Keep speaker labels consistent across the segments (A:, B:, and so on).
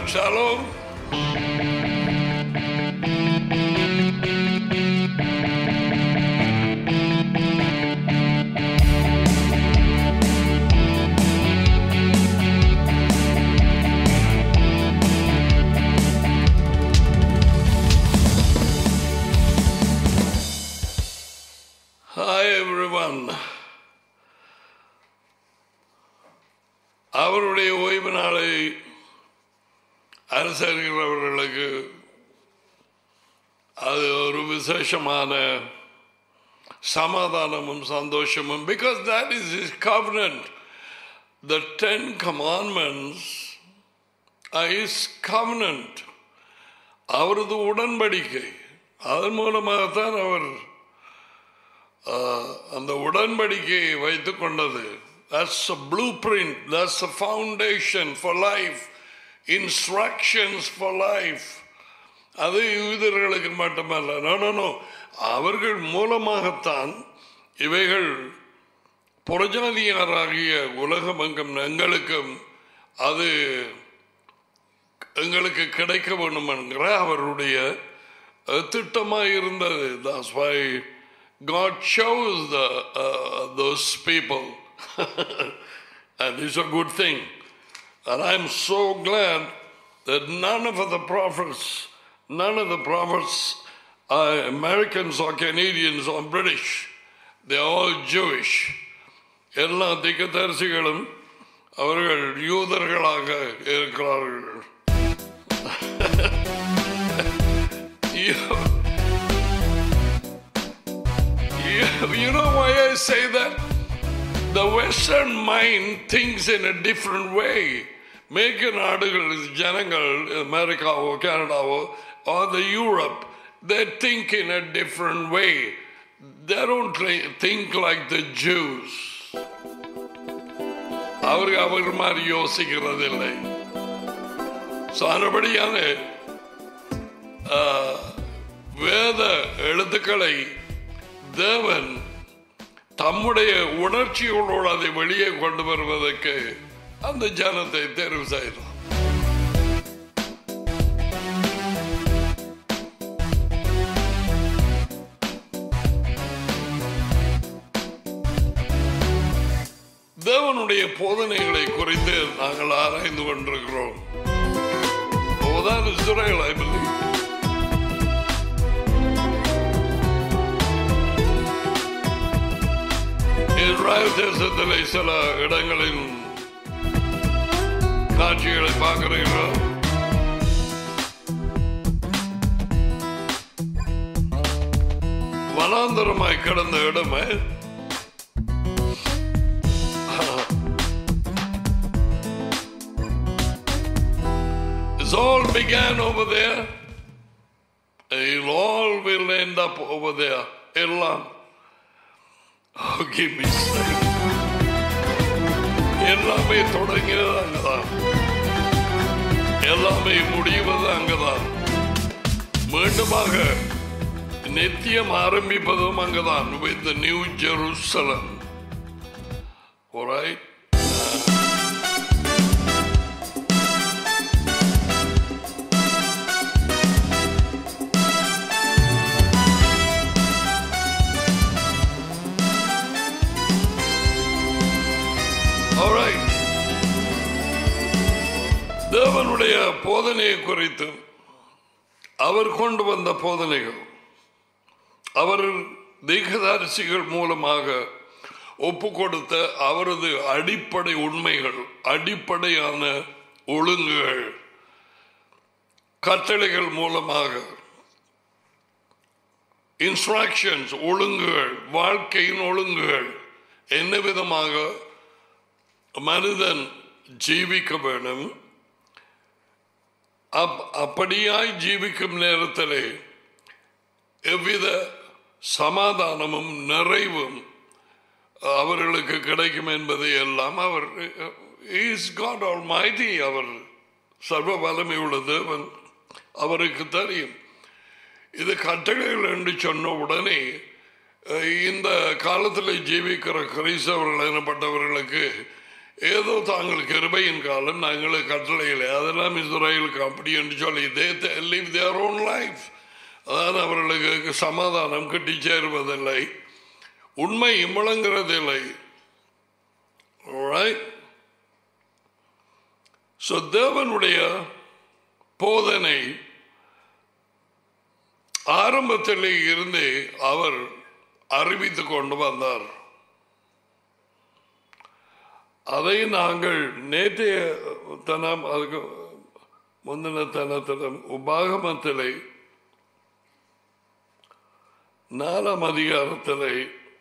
A: Shalom. Hi everyone. அவருடைய ஓய்வு நாளை அரசர்களுக்கு அது ஒரு விசேஷமான சமாதானமும் சந்தோஷமும் because that is his covenant the ten commandments are his covenant அவரது உடன்படிக்கை அதன் மூலமாகத்தான் அவர் அந்த உடன்படிக்கையை வைத்துக் கொண்டது that's a blueprint that's a foundation for life instructions for life அது யூதர்களுக்கு மட்டுமல்ல no no no அவர்கள் மூலமாகத்தான் இவைகள் புறஜாதியாராகிய உலகமெங்கும் எங்களுக்கும் அது எங்களுக்கு கிடைக்க வேண்டும் என்கிற அவருடைய திட்டமாக இருந்தது that's why God chose the, uh, those people. and it's a good thing. And I'm so glad that none of the prophets, none of the prophets are Americans or Canadians or British. They're all Jewish. எல்லா திக்கதரிசிகளும் அவர்கள் யூதர்களாக இருக்கிறார்கள் You know why I say that? The Western mind thinks in a different way. மேற்கு நாடுகள் ஜனங்கள் அமெரிக்காவோ கனடாவோ or the Europe, they think in a different way. They don't think like the Jews. அவர்கள் அவர் மாதிரி யோசிக்கிறதில்லை சாரபடியான வேத எழுத்துக்களை தேவன் தம்முடைய உணர்ச்சிகளோடு அதை வெளியே கொண்டு வருவதற்கு அந்த ஜனத்தை தேர்வு செய்யலாம் தேவனுடைய போதனைகளை குறித்து நாங்கள் ஆராய்ந்து கொண்டிருக்கிறோம் ஓதான் இஸ்ரேல் ஐ பிலீவ் இஸ்ராயல் தேசத்தில் சில இடங்களில் காட்சிகளை பார்க்கிறீர்களோ வனாந்தரமாய் கிடந்த இடமே It all began over there. It all will end up over there. எல்லாம் Oh, give me strength. எல்லாமே தொடங்கியது அங்கதான் எல்லாமே முடிவது அங்கதான் மீண்டுமாக நித்தியம் ஆரம்பிப்பதும் அங்கதான் with the new Jerusalem. Alright? Alright. தேவனுடைய போதனையை குறித்து அவர் கொண்டு வந்த போதனைகள் அவர் தீகதாரிசிகள் மூலமாக ஒப்பு கொடுத்த அவரது அடிப்படை உண்மைகள் அடிப்படையான ஒழுங்குகள் கட்டளைகள் மூலமாக இன்ஸ்ட்ரக்ஷன்ஸ் ஒழுங்குகள் வாழ்க்கையின் ஒழுங்குகள் என்ன விதமாக மனிதன் ஜீவிக்க வேண்டும் அப் அப்படியாய் ஜீவிக்கும் நேரத்திலே எவ்வித சமாதானமும் நிறைவும் அவர்களுக்கு கிடைக்கும் என்பதை எல்லாம் அவர் இஸ் காட் ஆல் மைதி அவர் சர்வ வல்லமை உள்ள தேவன் அவருக்கு தெரியும் இது கட்டளைகள் என்று சொன்ன உடனே இந்த காலத்தில் ஜீவிக்கிற கிறிஸ்தவர்கள் எனப்பட்டவர்களுக்கு ஏதோ தாங்கள் கிருபையின் காலம் நாங்கள் கட்டளையில் அதெல்லாம் இஸ்ரேலுக்கு அப்படி என்று சொல்லி they live their own life அதாவது அவர்களுக்கு சமாதானம் கிட்டி சேருவதில்லை உண்மை முழங்குறதில்லை Alright? So, தேவனுடைய போதனை ஆரம்பத்திலே இருந்தே அவர் அறிவித்துக் கொண்டு வந்தார் அதை நாங்கள் நேற்றைய தனம் அதுக்கு முந்தின தனத்திடம் உபாகமத்திலே நாலாம் அதிகாரத்திலே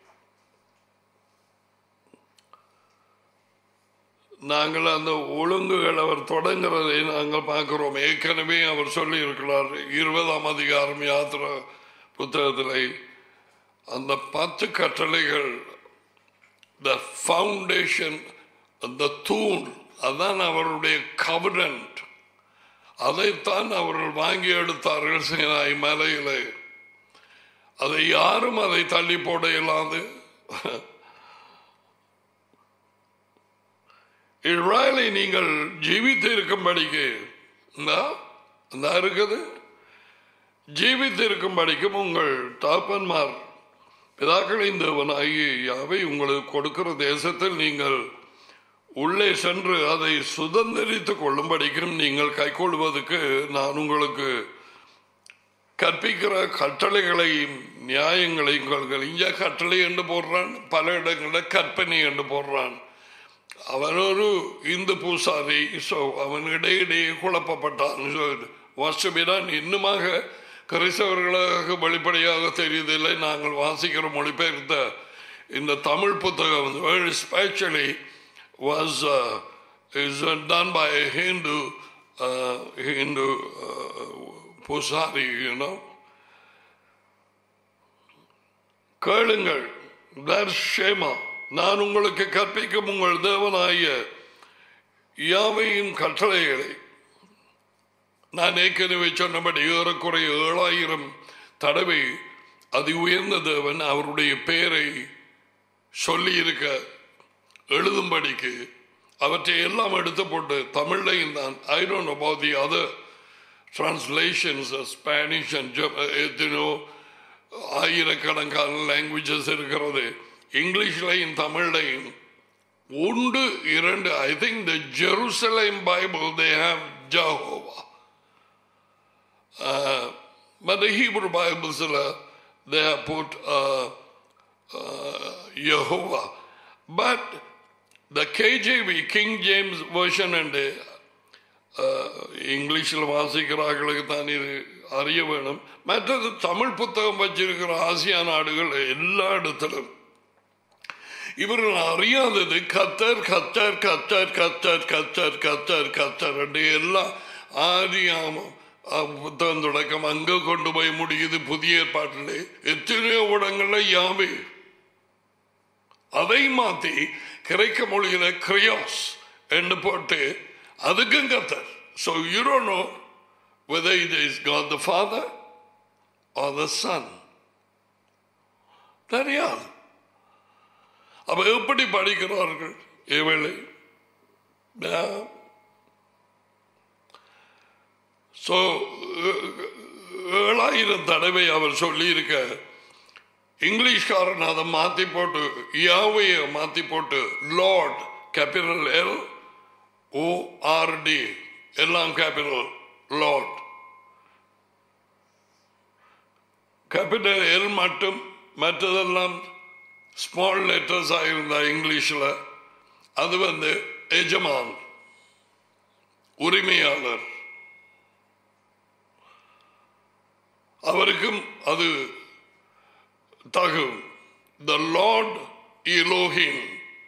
A: நாங்கள் அந்த ஒழுங்குகள் அவர் தொடங்குறதை நாங்கள் பார்க்கிறோம் ஏற்கனவே அவர் சொல்லி இருக்கிறார் இருபதாம் அதிகாரம் யாத்திரா புத்தகத்திலே அந்த பத்து கட்டளைகள் த ஃபவுண்டேஷன் அந்த தூண் அதான் அவருடைய கவர்னன்ட் அதைத்தான் அவர்கள் வாங்கி எடுத்தார்கள் சினாய் மலையிலே அதை யாரும் அதை தள்ளி போட இயலாது இஸ்ராயலை நீங்கள் ஜீவித்து இருக்கும்படிக்கு இந்தா, இந்தா இருக்குது ஜீவித்து இருக்கும்படிக்கும் உங்கள் தாப்பன்மார் பிதாக்களின் தேவனாகிய யாவை உங்களுக்கு கொடுக்கிற தேசத்தில் நீங்கள் உள்ளே சென்று அதை சுதந்திரித்துக் கொள்ளும்படிக்கும் நீங்கள் கைக்கொள்வதற்கு நான் உங்களுக்கு கற்பிக்கிற கட்டளைகளையும் நியாயங்களையும் கொள்கள் இங்க கட்டளை என்று போடுறான் பல இடங்களில் கற்பனை என்று போடுறான் அவன் ஒரு இந்து பூசாரி ஸோ அவன் இடையிடையே குழப்பப்பட்டான் வாஸ்துபிதான் இன்னுமாக கிறிஸ்தவர்களாக வெளிப்படையாக தெரியுதில்லை நாங்கள் வாசிக்கிற மொழிபெயர்த்த இந்த தமிழ் புத்தகம் specially was is done by Hindu Hindu பூசாரி யூனோ கேளுங்கள் தர்ஷேமா நான் உங்களுக்கு கற்பிக்கும் உங்கள் தேவனாய யாவையின் கட்டளைகளை நான் ஏற்கனவே சொன்னபடி ஏறக்குறைய ஏழாயிரம் தடவை அதி உயர்ந்த தேவன் அவருடைய பெயரை சொல்லி இருக்க எழுதும்படிக்கு அவற்றை எல்லாம் எடுத்து போட்டு தமிழ்லையும் தான் I don't about the other translations Spanish and எத்தனோ ஆயிரக்கணக்கான லாங்குவேஜஸ் இருக்கிறது இங்கிலீஷ்லையும் தமிழ்லையும் உண்டு இரண்டு I think the Jerusalem Bible they have Jehovah but the Hebrew Bibles they have put uh, uh, Jehovah. But the KJV, King James Version and இங்கிலீஷில் வாசிக்கிறார்களுக்கு தான் இது அறிய வேணும் மற்றது தமிழ் புத்தகம் வச்சிருக்கிற ஆசியா நாடுகள் எல்லா இடத்திலும் இவர்கள் அறியாதது கத்தர் கத்தர் கத்தர் கத்தர் கத்தர் கத்தர் கத்தர் என்று எல்லாம் ஆதியாமம் புத்தகம் தொடக்கம் அங்க கொண்டு போய் முடியுது புதிய ஏற்பாட்டில் எத்தனையோ இடங்கள்ல யாவே அதை மாத்தி கிரைக்க மொழியில கிரியாஸ் என்று போட்டு அதுக்கும் கத்தர் so you don't know whether it is God the Father or the Son. தெரியாது அப்ப எப்படி படிக்கிறார்கள் இவளை ஸோ ஏழாயிரம் தடவை அவர் சொல்லியிருக்க இங்கிலீஷ்காரன் அதை மாற்றி போட்டு யாவையை மாற்றி போட்டு லார்ட் கேபிட்டல் எல் ஓஆர்டி எல்லாம் கேபிட்டல் லார்ட் கேபிட்டல் எல் மட்டும் மற்றதெல்லாம் ஸ்மால் லெட்டர்ஸ் ஆயிருந்தா இங்கிலீஷில் அது வந்து எஜமான் உரிமையாளர் அவருக்கும் அது தகும் த லார்ட் இலோஹிம்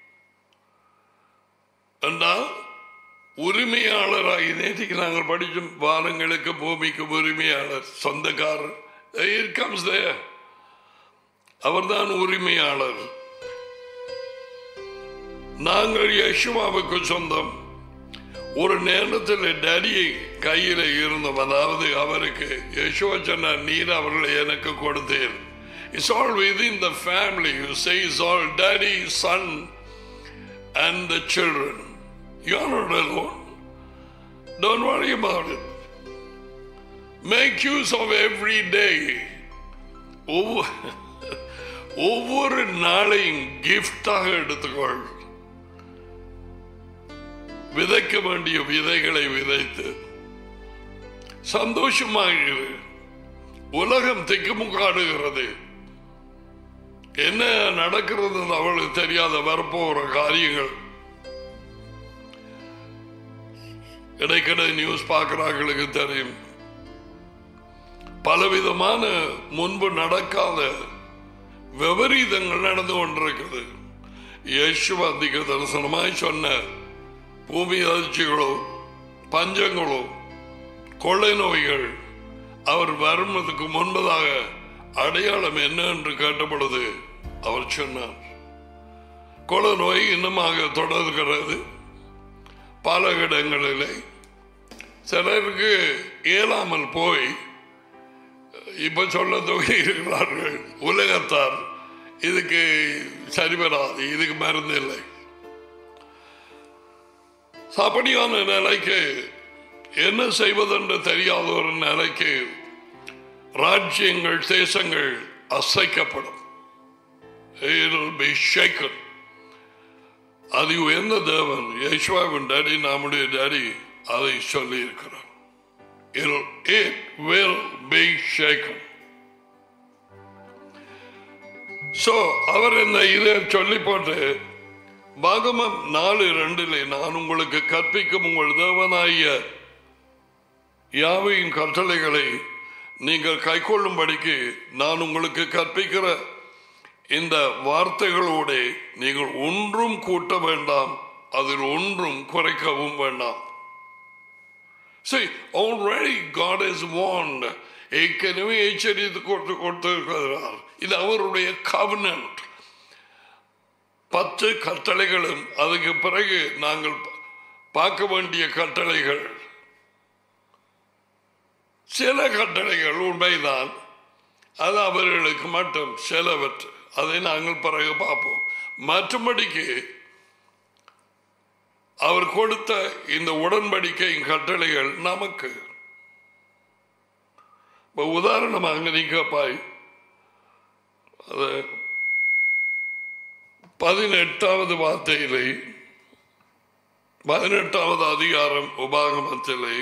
A: என்றால் உரிமையாளராகி நேற்றுக்கு நாங்கள் படிக்கும் வாரங்களுக்கு பூமிக்கு உரிமையாளர் சொந்தக்காரர் It comes there. அவர்தான் உரிமையாளர் நாங்கள் யசுவாவுக்கு சொந்தம் ஒரு நேரத்தில் டேடியை கையில் இருந்தோம் அதாவது அவருக்கு யசுவா சொன்னார் நீர் அவர்களை எனக்கு கொடுத்தீர் it's all with in the family you say is all daddy son and the children. You're not alone. Don't worry about it. Make use of every day. ஒவ்வொ- ஒவ்வொரு நாளையும் கிஃப்டாக எடுத்துக்கொள் விதைக்க வேண்டிய விதைகளை விதைத்து சந்தோஷமாக இரு உலகம் திக்குமுக்காடுகிறது என்ன நடக்கிறது அவளுக்கு தெரியாத வரப்போகிற காரியங்கள் இடைக்கிடை நியூஸ் பார்க்கிறாங்களுக்கு தெரியும் பலவிதமான முன்பு நடக்காத விபரீதங்கள் நடந்து கொண்டிருக்கிறது இயேசுவ அதிக தரிசனமாய் சொன்ன பூமி அதிர்ச்சிகளோ பஞ்சங்களோ கொள்ளை நோய்கள் அவர் வருவதற்கு முன்பதாக அடையாளம் என்ன என்று கேட்டபொழுது அவர் சொன்னார் கொலை நோய் இன்னுமாக தொடர்கிறது பல இடங்களிலே சிலருக்கு இயலாமல் போய் இப்ப சொல்ல தொகை இருக்கிறார்கள் உலகத்தார் இதுக்கு சரிபடாது இதுக்கு மருந்து இல்லை அப்படியான நிலைக்கு என்ன செய்வதென்று தெரியாத ஒரு நிலைக்கு ராஜ்யங்கள் தேசங்கள் அசைக்கப்படும் It will be shaken. அது உயர்ந்த தேவன் யேசுவாவின் டாடி நம்முடைய டாடி அதை சொல்லி இருக்கிறார் It will be shaken. So அவர் இந்த இதை சொல்லி போட்டு பாகமம் நாலு ரெண்டிலே நான் உங்களுக்கு கற்பிக்கும் உங்கள் தேவனாகிய யாவையின் கட்டளைகளை நீங்கள் கைக்கொள்ளும்படிக்கு நான் உங்களுக்கு கற்பிக்கிற இந்த வார்த்தைகளோட நீங்கள் ஒன்றும் கூட்ட வேண்டாம் அதில் ஒன்றும் குறைக்கவும் வேண்டாம் See, already God has warned. ஏற்கனவே எச்சரித்து கொடுத்து கொடுத்திருக்கிறார் இது அவருடைய கவனன்ட் பத்து கட்டளைகளும் அதுக்கு பிறகு நாங்கள் பார்க்க வேண்டிய கட்டளைகள் சில கட்டளைகள் உண்மைதான் அது அவர்களுக்கு மட்டும் சிலவற்று அதை நாங்கள் பிறகு பார்ப்போம் மற்றபடிக்கு அவர் கொடுத்த இந்த உடன்படிக்கை கட்டளைகள் நமக்கு இப்ப உதாரணமாக நீங்க பாய் அது பதினெட்டாவது வார்த்தையிலே பதினெட்டாவது அதிகாரம் உபாகமத்திலே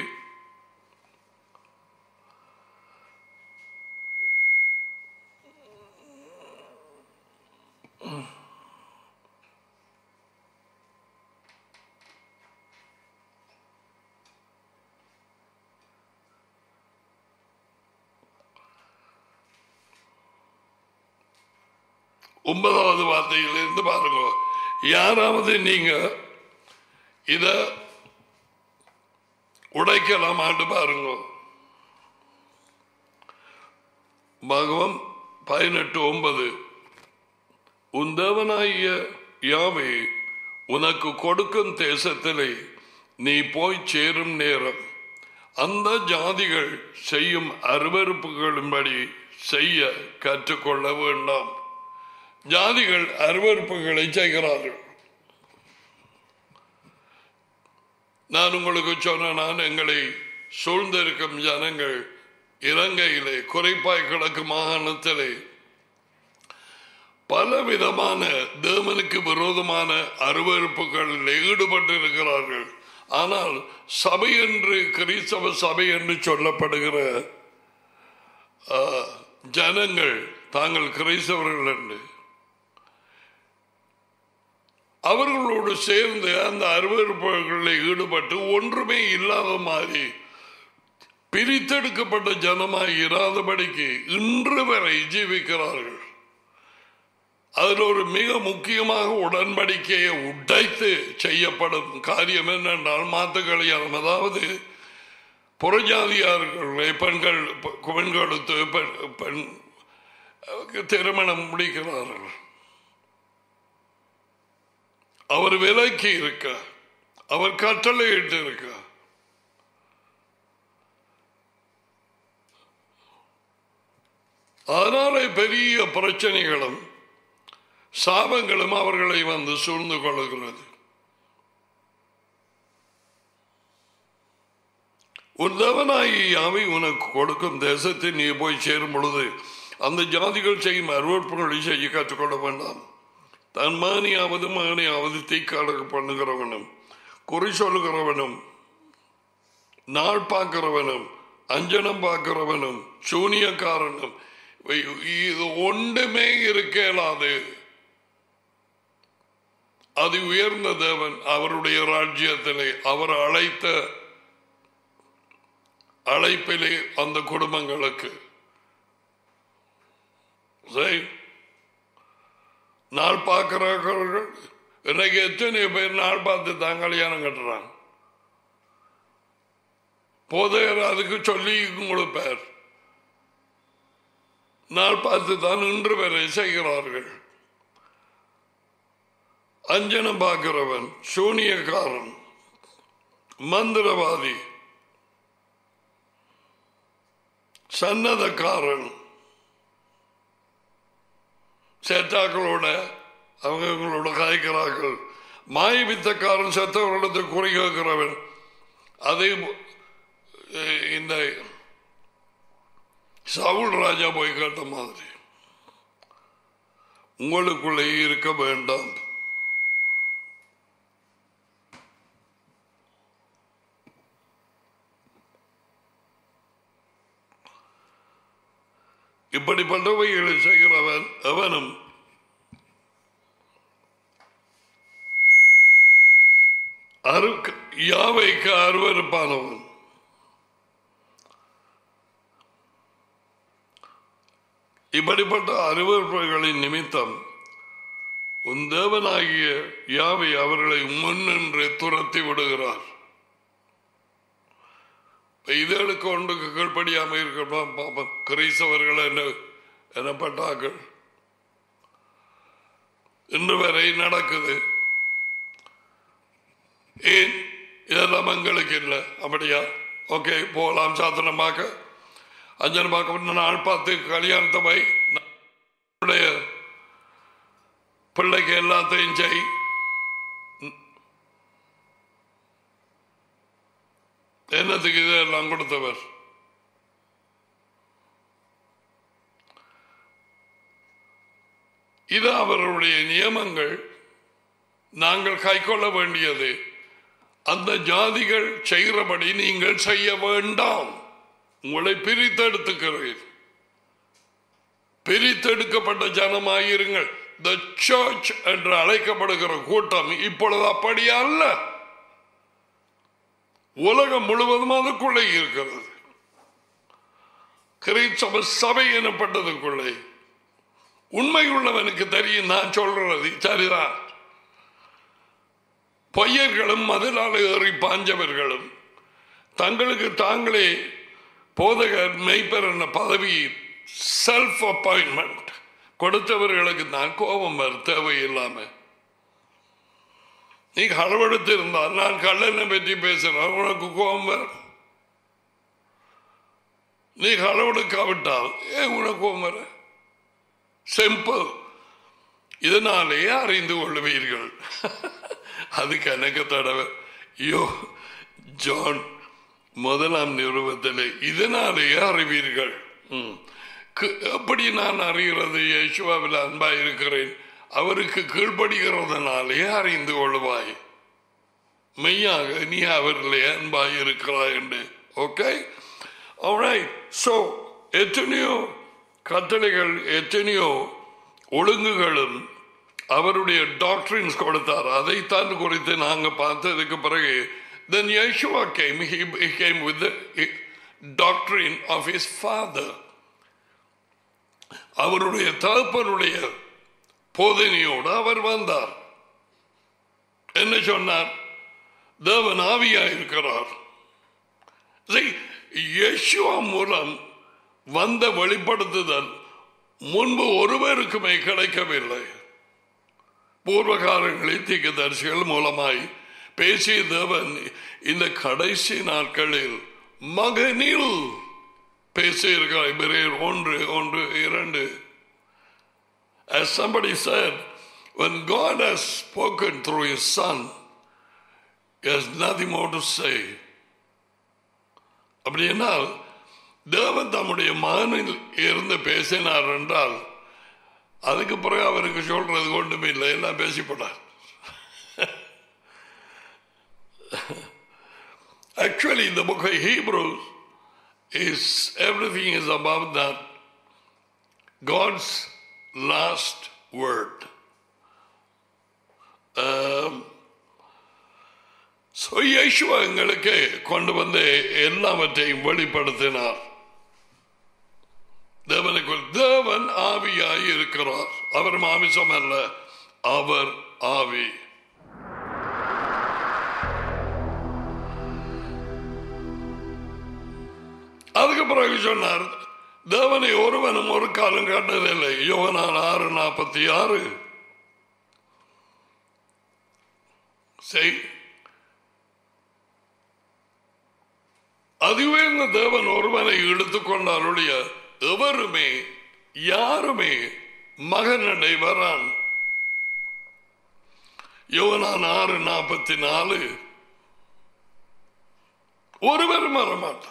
A: ஒன்பதாவது வார்த்தையிலிருந்து பாருங்க யாராவது நீங்க இத உடைக்கலாமான்னு பாருங்க பகவம் பதினெட்டு ஒன்பது உன் தேவனாகிய யாவே உனக்கு கொடுக்கும் தேசத்திலே நீ போய் சேரும் நேரம் அந்த ஜாதிகள் செய்யும் அருவறுப்புகளின்படி செய்ய கற்றுக்கொள்ள வேண்டாம் ஜாதிகள் அருவறுப்புகளை செய்கிறார்கள் நான் உங்களுக்கு சொன்ன நான் எங்களை சூழ்ந்திருக்கும் ஜனங்கள் இலங்கையிலே குறைப்பாய் கிடக்கும் மாகாணத்திலே பல விதமான தேவனுக்கு விரோதமான அருவறுப்புகளில் ஈடுபட்டிருக்கிறார்கள் ஆனால் சபை என்று கிறிஸ்தவ சபை என்று சொல்லப்படுகிற ஆ, ஜனங்கள் தாங்கள் கிறிஸ்தவர்கள் என்று அவர்களோடு சேர்ந்து அந்த அருவறுப்புகளில் ஈடுபட்டு ஒன்றுமே இல்லாத மாதிரி பிரித்தெடுக்கப்பட்ட ஜனமாய் இராதபடிக்கு இன்று வரை ஜீவிக்கிறார்கள் அதில் ஒரு மிக முக்கியமாக உடன்படிக்கையை உடைத்து செய்யப்படும் காரியம் என்னென்றால் மாத்து கல்யாணம் அதாவது புறஜாதியார்களை பெண்கள் பெ- பெண்களுக்கு பெண் பெண் திருமணம் முடிக்கிறார்கள் அவர் விலக்கி இருக்க அவர் கட்டளையிட்டு இருக்க அதனால பெரிய பிரச்சனைகளும் சாபங்களும் அவர்களை வந்து சூழ்ந்து கொள்ளுகிறது உன் தேவனாகி யாவை உனக்கு கொடுக்கும் தேசத்தை நீ போய் சேரும் பொழுது அந்த ஜாதிகள் செய்யும் அருவறுப்புகளை செய்ய கற்றுக்கொள்ள வேண்டாம் தன் மகனையாவது மகனையாவது தீக்காடக பண்ணுகிறவனும் குறி சொல்லுகிறவனும் நாள் பார்க்கிறவனும் அஞ்சனம் பார்க்கிறவனும் சூனியக்காரனும் இது ஒன்றுமே இருக்கலாது அது உயர்ந்த தேவன் அவருடைய ராஜ்யத்திலே அவர் அழைத்த அழைப்பிலே அந்த குடும்பங்களுக்கு சரி நாள் பார்க்கிறார்கள் இன்னைக்கு எத்தனை பேர் நாள் பார்த்து தான் கல்யாணம் கட்டுறாங்க போதையர் அதுக்கு சொல்லி கொடுப்பார் நாள் பார்த்து தான் இன்று வரை செய்கிறார்கள் அஞ்சனம் பார்க்கிறவன் சூனியக்காரன் மந்திரவாதி சன்னதக்காரன் சேட்டாக்களோட அவங்களோட காய்க்கிறார்கள் மாய வித்தக்காரன் செத்தவர்களிடத்தை குறை கேட்கிறவன் அதே இந்த சவுல் ராஜா போய் கேட்ட மாதிரி உங்களுக்குள்ளே இருக்க வேண்டாம் இப்படிப்பட்டவைகளை செய்கிறவன் அவனும் அருக்கு யாவைக்கு அருவறுப்பானவன் இப்படிப்பட்ட அருவறுப்புகளின் நிமித்தம் உன் தேவனாகிய யாவை அவர்களை முன்னின்று துரத்தி விடுகிறார் இதழுக்கு ஒன்றுக்கு கீழ்ப்படியாம இருக்கணும் பாப்போம் கிறிஸ்தவர்கள் என்ன எனப்பட்டார்கள் இன்று வரை நடக்குது ஏன் இதெல்லாம் எங்களுக்கு இல்லை அப்படியா ஓகே போகலாம் சாத்திரம் பார்க்க அஞ்சன் பார்க்க நாள் பார்த்து கல்யாணத்தை போய் நம்முடைய பிள்ளைக்கு எல்லாத்தையும் செய் என்னத்துக்கு இதெல்லாம் கொடுத்தவர் இது அவருடைய நியமங்கள் நாங்கள் கைக்கொள்ள வேண்டியது அந்த ஜாதிகள் செய்கிறபடி நீங்கள் செய்ய வேண்டாம் உங்களை பிரித்தெடுத்துக்கிறீர் பிரித்தெடுக்கப்பட்ட ஜனமாயிருங்கள் த சர்ச் என்று அழைக்கப்படுகிற கூட்டம் இப்பொழுது அப்படி அல்ல உலகம் முழுவதும் அதுக்குள்ளே இருக்கிறது கிரீச்சப சபை எனப்பட்டதுக்குள்ளே உண்மை உள்ளவனுக்கு தெரியும் நான் சொல்றது சரிதான் பொய்யர்களும் மதிலால் ஏறி பாஞ்சவர்களும் தங்களுக்கு தாங்களே போதகர் மெய்ப்பர் என்ற பதவி செல்ஃப் அப்பாயின்மெண்ட் கொடுத்தவர்களுக்கு தான் கோபம் வரும் தேவையில்லாம நீ களவெடுத்து இருந்தால் நான் கல்லனை பற்றி பேசுறேன் உனக்கு கோபம் வரும் நீ களவெடுக்காவிட்டால் ஏன் உனக்கு கோபம் வர சிம்பிள் இதனாலே அறிந்து கொள்ளுவீர்கள் அதுக்கு எனக்கு தடவை ஐயோ ஜான் முதலாம் நிறுவத்தில் இதனாலேயே அறிவீர்கள் எப்படி நான் அறிகிறது யேசுவாவில் அன்பா இருக்கிறேன் அவருக்கு கீழ்ப்படுகிறதுனாலே அறிந்து கொள்வாய் மெய்யாக நீ அவரிலே அன்பாய் இருக்கிறாய் என்று ஓகே ஸோ எத்தனையோ கட்டளைகள் எத்தனையோ ஒழுங்குகளும் அவருடைய டாக்டரின்ஸ் கொடுத்தார் அதைத்தான் குறித்து நாங்கள் பார்த்ததுக்கு பிறகு then Yeshua came he, he came with the doctrine of his father அவருடைய தகப்பனுடைய போதனையோடு அவர் வந்தார் என்ன சொன்னார் தேவன் ஆவியா இருக்கிறார் யேசுவா மூலம் வந்த வெளிப்படுத்துதல் முன்பு ஒருவருக்குமே கிடைக்கவில்லை பூர்வகாலங்களில் தீர்க்கதரிசிகள் மூலமாய் பேசிய தேவன் இந்த கடைசி நாட்களில் மகனில் பேசியிருக்கிறார் பிறர் ஒன்று ஒன்று இரண்டு As somebody said, when God has spoken through his son, he has nothing more to say. அப்படின்னால் தேவன் தம்முடைய மகனில் இருந்து பேசினார் என்றால் அதுக்கு பிறகு அவருக்கு சொல்றது ஒன்றுமே இல்லை எல்லாம் பேசிப்பட்டார் Actually, the book of Hebrews is everything is about that God's last word. Um, so இயேசுவா எங்களுக்கு கொண்டு வந்து எல்லாவற்றையும் வெளிப்படுத்தினார் தேவனுக்கு தேவன் ஆவியாய் இருக்கிறார் அவர் மாமிசம் அல்ல அவர் ஆவி அதுக்கு பிறகு சொன்னார் தேவனை ஒருவனும் ஒரு காலம் கண்டதில்லை யோகனான் ஆறு நாற்பத்தி ஆறு செய் அதுவே இந்த தேவன் ஒருவனை எடுத்துக்கொண்டாருடைய எவருமே யாருமே மகனடை வரான் யோகனான் ஆறு நாற்பத்தி நாலு ஒருவரும் வரமாட்டார்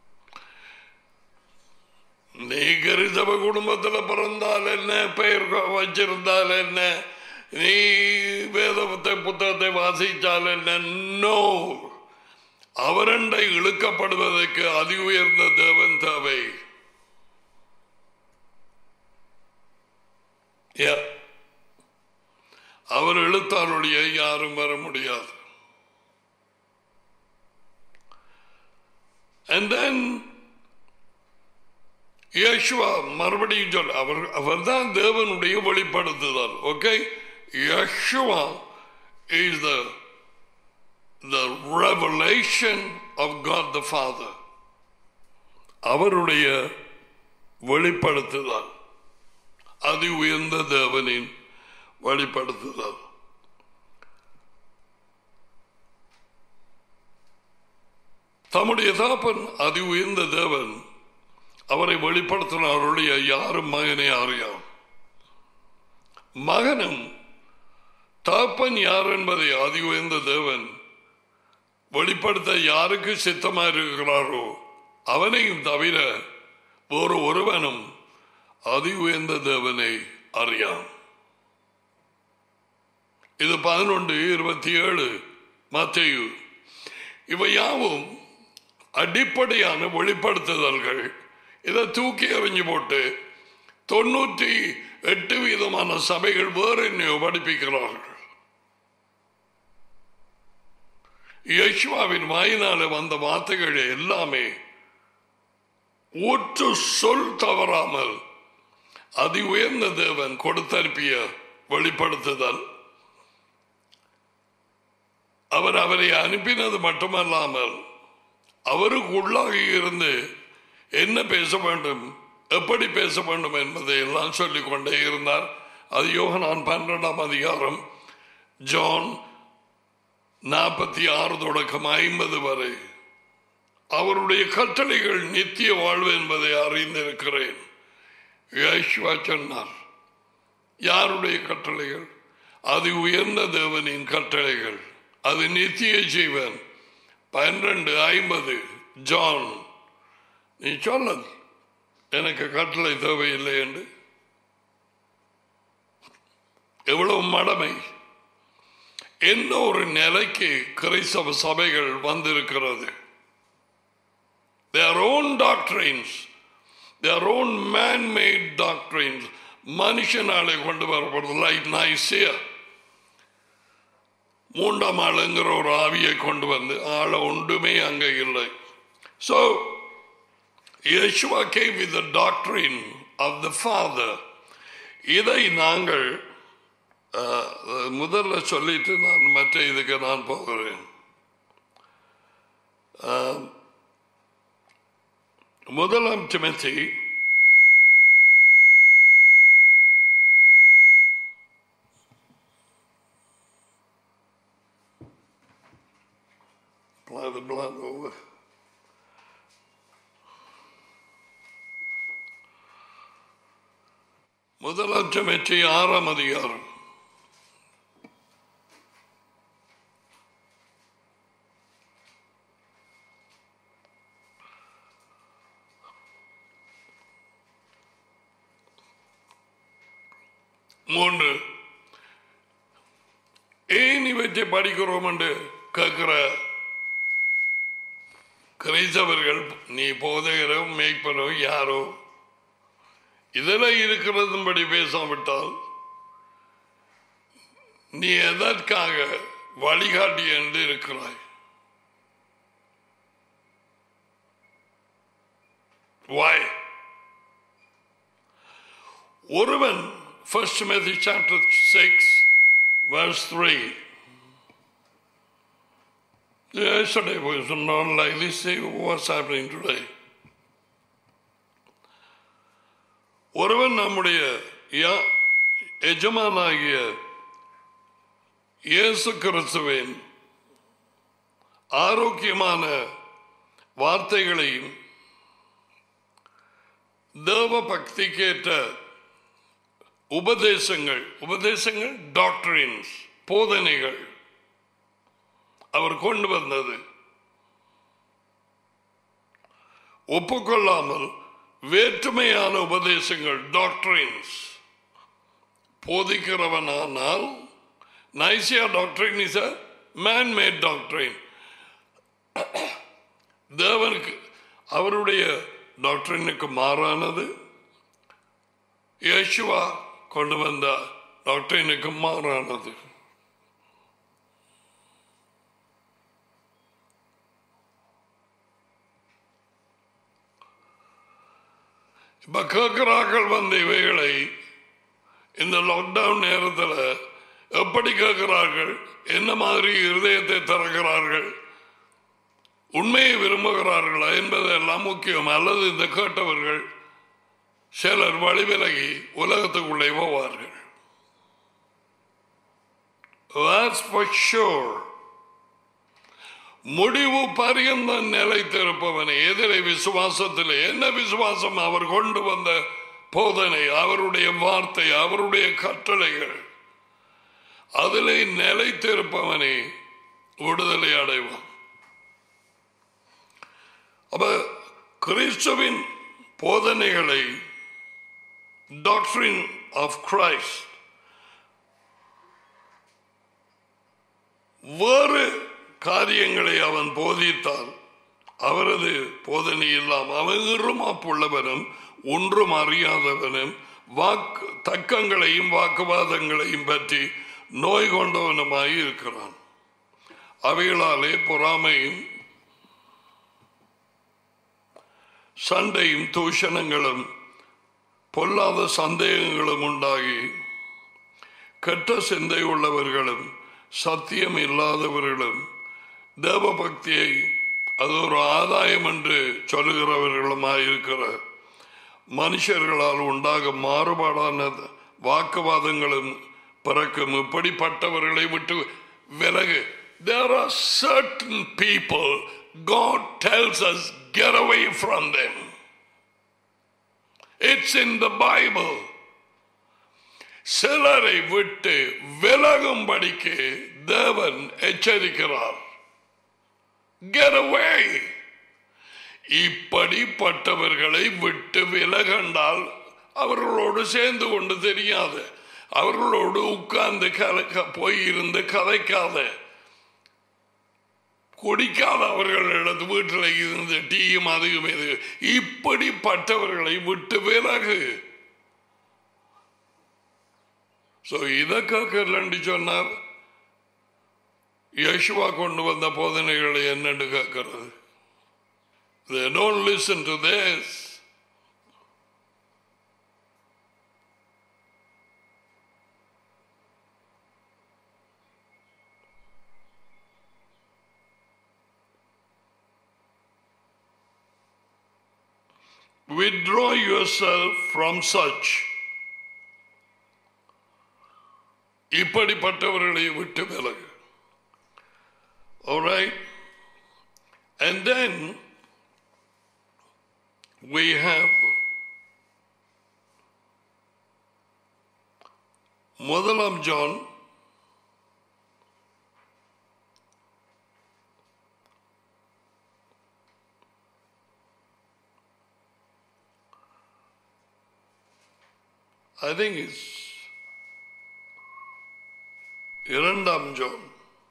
A: நீ கரிசப குடும்பத்துல பிறந்தால் என்ன பெயர் வச்சிருந்தால் என்ன நீ வேதத்தை புத்தகத்தை வாசித்தால் என்ன நோ அவரண்டை இழுக்கப்படுவதற்கு அதி உயர்ந்த தேவன் தேவை Yeah. அவர் இழுத்தாருடைய யாரும் வர முடியாது And then யேசுவா மறுபடியும் சொல் அவர் அவர்தான் தேவனுடைய வெளிப்படுத்துதல் okay Yeshua is the the revelation of God the Father அவருடைய வெளிப்படுத்துதல் அதி உயர்ந்த தேவனின் வெளிப்படுத்துதல் தம்முடைய தாப்பன் அதி உயர்ந்த தேவன் அவரை வெளிப்படுத்தினாருடைய யாரும் மகனை அறியாம் மகனும் தாப்பன் யார் என்பதை அதி உயர்ந்த தேவன் வெளிப்படுத்த யாருக்கு சித்தமா இருக்கிறாரோ அவனையும் தவிர ஒரு ஒருவனும் அதி உயர்ந்த தேவனை அறியாம் இது பதினொன்று இருபத்தி ஏழு மத்தையு இவை யாவும் அடிப்படையான வெளிப்படுத்துதல்கள் இதை தூக்கி எறிஞ்சு போட்டு தொண்ணூற்றி எட்டு விதமான சபைகள் வேறு என்னையோ படிப்பிக்கிறார்கள் யேசுவாவின் வாயினால வந்த வார்த்தைகள் எல்லாமே ஒற்று சொல் தவறாமல் அதி உயர்ந்த தேவன் கொடுத்தனுப்பிய வெளிப்படுத்துதல் அவர் அவரை அனுப்பினது மட்டுமல்லாமல் அவருக்கு உள்ளாகி இருந்து என்ன பேச வேண்டும் எப்படி பேச வேண்டும் என்பதை எல்லாம் சொல்லிக் கொண்டே இருந்தார் அது யோகனான் பன்னிரெண்டாம் அதிகாரம் ஜான் நாற்பத்தி ஆறு தொடக்கம் ஐம்பது வரை அவருடைய கட்டளைகள் நித்திய வாழ்வு என்பதை அறிந்திருக்கிறேன் யேசுவா சொன்னார் யாருடைய கட்டளைகள் அது உயர்ந்த தேவனின் கட்டளைகள் அது நித்திய ஜீவன் பன்னிரண்டு ஐம்பது ஜான் நீ சொல்ல எனக்கு கட்டளை தேவையில்லை என்று எவ்வளவு மடமை எந்த ஒரு நிலைக்கு கிறிஸ்தவ சபைகள் வந்திருக்கிறது their own doctrines their own man-made doctrines மனுஷனாலே கொண்டு வரப்படுறது லைட் நைசியா மூன்றாம் ஆளுங்கிற ஒரு ஆவியை கொண்டு வந்து ஆள ஒன்றுமே அங்க இல்லை so Yeshua came with the doctrine of the Father. இதை நாங்கள் அஹ், முதல்ல சொல்லிட்டு நான் மற்ற இதுக்கு நான் போகிறேன் அஹ், முதலாம் திமத்தி Apply the blood over. முதலாம் திமத்தி ஆறாம் அதிகாரம் மூன்று ஏன் இவற்றை படிக்கிறோம் என்று கேட்கிற கிரைஸ்தவர்கள் நீ போதைகிறோ மேய்ப்பனோ யாரோ இதெல்லாம் இருக்கிறதும்படி பேசாவிட்டால் நீ எதற்காக வழிகாட்டி என்று இருக்கிறாய் வாய் ஒருவன் first Matthew chapter 6 verse 3 Yesterday was not like this. See what's happening today. ஒருவன் நம்முடைய யா- எஜமானாகிய இயேசு கிறிஸ்துவின் ஆரோக்கியமான வார்த்தைகளையும் தேவ பக்திக்கேற்ற உபதேசங்கள் உபதேசங்கள் டாக்டரின்ஸ் போதனைகள் அவர் கொண்டு வந்தது ஒப்புக்கொள்ளாமல் வேற்றுமையான உபதேசங்கள் டாக்டரின்ஸ் போதிக்கிறவனானால் நைசியா டாக்டரின் இஸ் அ மேன்மேட் டாக்டரின் தேவனுக்கு அவருடைய டாக்டரினுக்கு மாறானது யேசுவா கொண்டு வந்த டாக்டரினுக்கு மாறானது இப்ப கேட்கிறார்கள் வந்த இவைகளை இந்த லாக்டவுன் நேரத்தில் எப்படி கேட்கிறார்கள் என்ன மாதிரி இருதயத்தை திறக்கிறார்கள் உண்மையை விரும்புகிறார்களா என்பதெல்லாம் முக்கியம் அல்லது இந்த கேட்டவர்கள் சிலர் வழிவிலகி உலகத்துக்குள்ளே போவார்கள் That's for sure. முடிவு பரியந்த நிலைத்திருப்பவனை எதிரை விசுவாசத்தில் என்ன விசுவாசம் அவர் கொண்டு வந்த போதனை அவருடைய வார்த்தை அவருடைய கட்டளைகள் அதிலே நிலைத்திருப்பவனே விடுதலை அடைவான் அப்ப கிறிஸ்துவின் போதனைகளை டாக்டரின் ஆஃப் கிரைஸ்ட் வேறு காரியங்களை அவன் போதித்தால் அவரது போதனை இல்லாமல் அவன் இருமாப்புள்ளவனும் ஒன்றும் அறியாதவனும் வாக்கு தக்கங்களையும் வாக்குவாதங்களையும் பற்றி நோய் கொண்டவனுமாய் இருக்கிறான் அவைகளாலே பொறாமையும் சண்டையும் தூஷணங்களும் பொல்லாத சந்தேகங்களும் உண்டாகி கெட்ட சிந்தை உள்ளவர்களும் சத்தியம் இல்லாதவர்களும் தேவ பக்தியை அது ஒரு ஆதாயம் என்று சொல்லுகிறவர்களுமாயிருக்கிற மனுஷர்களால் உண்டாகும் மாறுபாடான வாக்குவாதங்களும் பிறக்கும் இப்படிப்பட்டவர்களை விட்டு விலகு there are certain people God tells us get away from them it's in the Bible சிலரை விட்டு விலகும்படிக்கு தேவன் எச்சரிக்கிறார் Get away. இப்படிப்பட்டவர்களை விட்டு விலகண்டால் அவர்களோடு சேர்ந்து கொண்டு தெரியாது அவர்களோடு உட்கார்ந்து கலக்க போய் இருந்து கதைக்காத குடிக்காத அவர்களிடத்து வீட்டில் இருந்து டீயும் அதுவும் இது இப்படிப்பட்டவர்களை விட்டு விலகு ஸோ இதை கேட்கலன்னு சொன்னார் யேசுவா கொண்டு வந்த போதனைகளை என்னன்னு கேட்கிறது They don't listen to this. Withdraw yourself from such. இப்படிப்பட்டவர்களை விட்டு விலகு All right? And then we have முதலாம் ஜான் I think it's இரண்டாம் John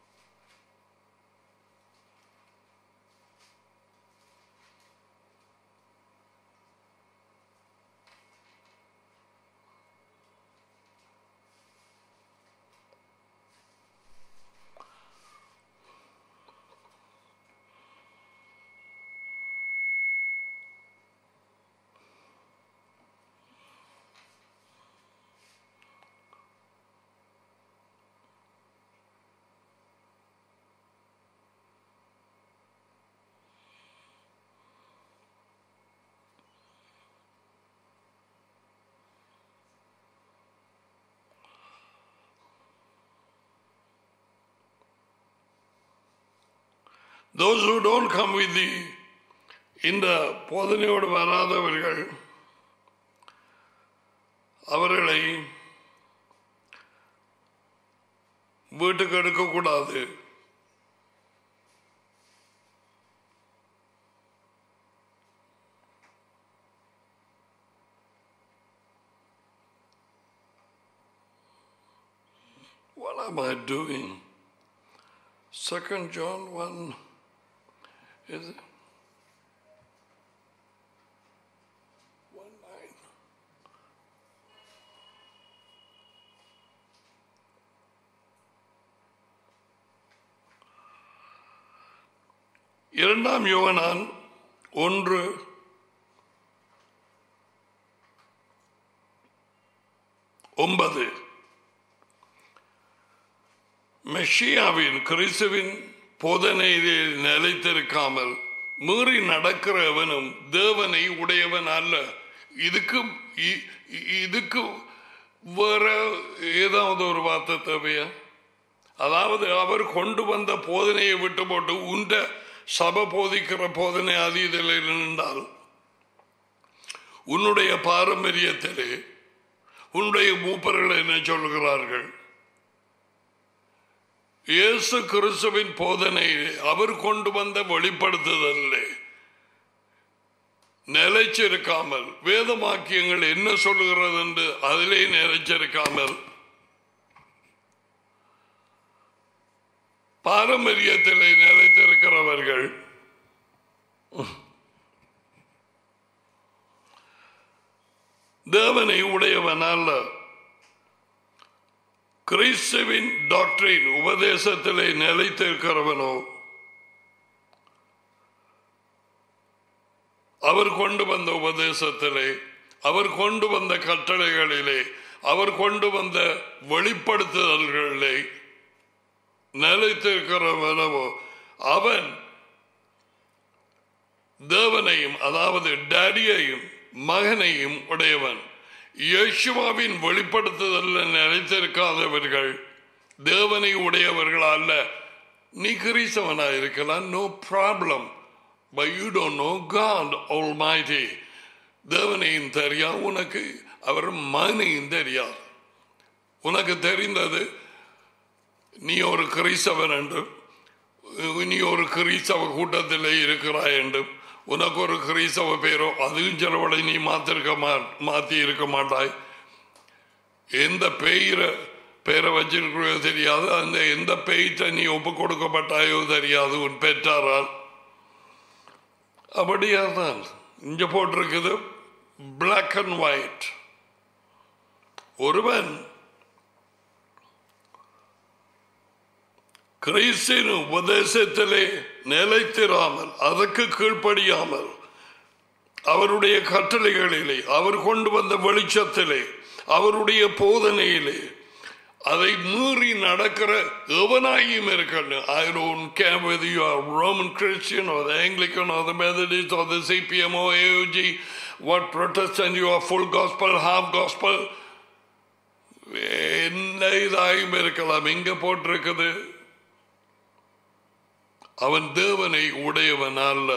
A: Those who don't come with the இந்த போதனையோடு வராதவர்கள் அவர்களை வீட்டுக்கு எடுக்கக்கூடாது What am I doing? Second John 1 is it? 1 9. இரண்டாம் யோகனான் ஒன்று ஒன்பது மெஷியாவின் கிறிஸ்துவின் போதனையிலே நிலைத்திருக்காமல் மீறி நடக்கிற எவனும் தேவனை உடையவன் அல்ல இதுக்கு இ- இ- இதுக்கு வேற ஏதாவது ஒரு வார்த்தை தேவையா அதாவது அவர் கொண்டு வந்த போதனையை விட்டு போட்டு உண்ட சபை போதிக்கிற போதனை அதீதில் நின்றால் உன்னுடைய பாரம்பரியத்திலே உன்னுடைய மூப்பர்கள் என்ன சொல்கிறார்கள் இயேசு கிறிஸ்துவின் போதனையிலே அவர் கொண்டு வந்த வெளிப்படுத்துதலே நிலைச்சிருக்காமல் வேதமாக்கியங்கள் என்ன சொல்லுகிறது என்று அதிலே நிலைச்சிருக்காமல் பாரம்பரியத்திலே நிலைத்திருக்கிறவர்கள் தேவனை உடையவன் அல்ல கிறிஸ்துவின் டாக்டரின் உபதேசத்திலே நிலைத்திருக்கிறவனோ அவர் கொண்டு வந்த உபதேசத்திலே அவர் கொண்டு வந்த கட்டளைகளிலே அவர் கொண்டு வந்த வெளிப்படுத்துதல்களிலே நிலைத்திருக்கிறவனவோ அவன் தேவனையும் அதாவது டேடியையும் மகனையும் உடையவன் யேசுவாவின் வெளிப்படுத்துதல் நிலைத்திருக்காதவர்கள் தேவனை உடையவர்கள் அல்ல நீ கிறிஸ்தவனா இருக்கலாம் no problem but you don't know God almighty தேவனையும் தெரியா உனக்கு அவர் மகனையும் தெரியாது உனக்கு தெரிந்தது நீ ஒரு கிறிஸ்தவன் என்றும் நீ ஒரு கிறிஸ்தவ கூட்டத்தில் இருக்கிறாய் என்றும் உனக்கு ஒரு கிறிஸ்தவ பேரோ அதுவும் சிலவளை நீ மாத்திருக்க மா மாற்றி இருக்க மாட்டாய் எந்த பெயரை பேரை வச்சிருக்கிறோ தெரியாது அந்த எந்த பெயத்தை நீ ஒப்பு கொடுக்கப்பட்டாயோ தெரியாது உன் பெற்றாரால் அப்படியா தான் இங்க போட்டிருக்குது பிளாக் அண்ட் ஒயிட் ஒருவன் கிறிஸ்தின் உபதேசத்திலே நிலைத்திராமல் அதற்கு கீழ்ப்படியாமல் அவருடைய கட்டளைகளிலே அவர் கொண்டு வந்த வெளிச்சத்திலே அவருடைய போதனையிலே அதை மீறி நடக்கிற எவனாயும் இருக்கணும் I don't care whether you are Roman Christian or the Anglican or the Methodist or the CPM or AOG what Protestant you are full gospel half gospel என்ன இதாயும் இருக்கலாம் எங்க போட்டிருக்குது அவன் தேவனை உடையவன் அல்ல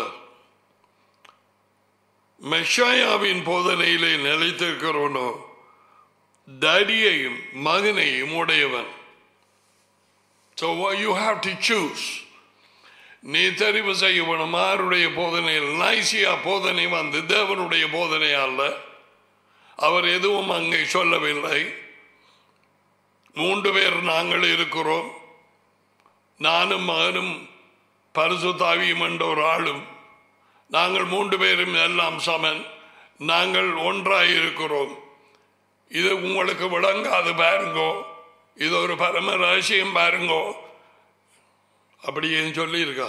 A: மெஷாயாவின் போதனையிலே நிலைத்திருக்கிறவனோ டேடியையும் மகனையும் உடையவன் So what you have to choose. நீ தெரிவு செய்யணும் ஆருடைய போதனையில் நைசியா போதனை வந்து தேவனுடைய போதனை அல்ல அவர் எதுவும் அங்கே சொல்லவில்லை மூன்று பேர் நாங்கள் இருக்கிறோம் நானும் மகனும் பரிசுத்தாவியும் என்ற ஒரு ஆளும் நாங்கள் மூன்று பேரும் எல்லாம் சமன் நாங்கள் ஒன்றாய் இருக்கிறோம் இது உங்களுக்கு விளங்காது பாருங்கோ இது ஒரு பரம ரகசியம் பாருங்கோ அப்படியே சொல்லியிருக்கா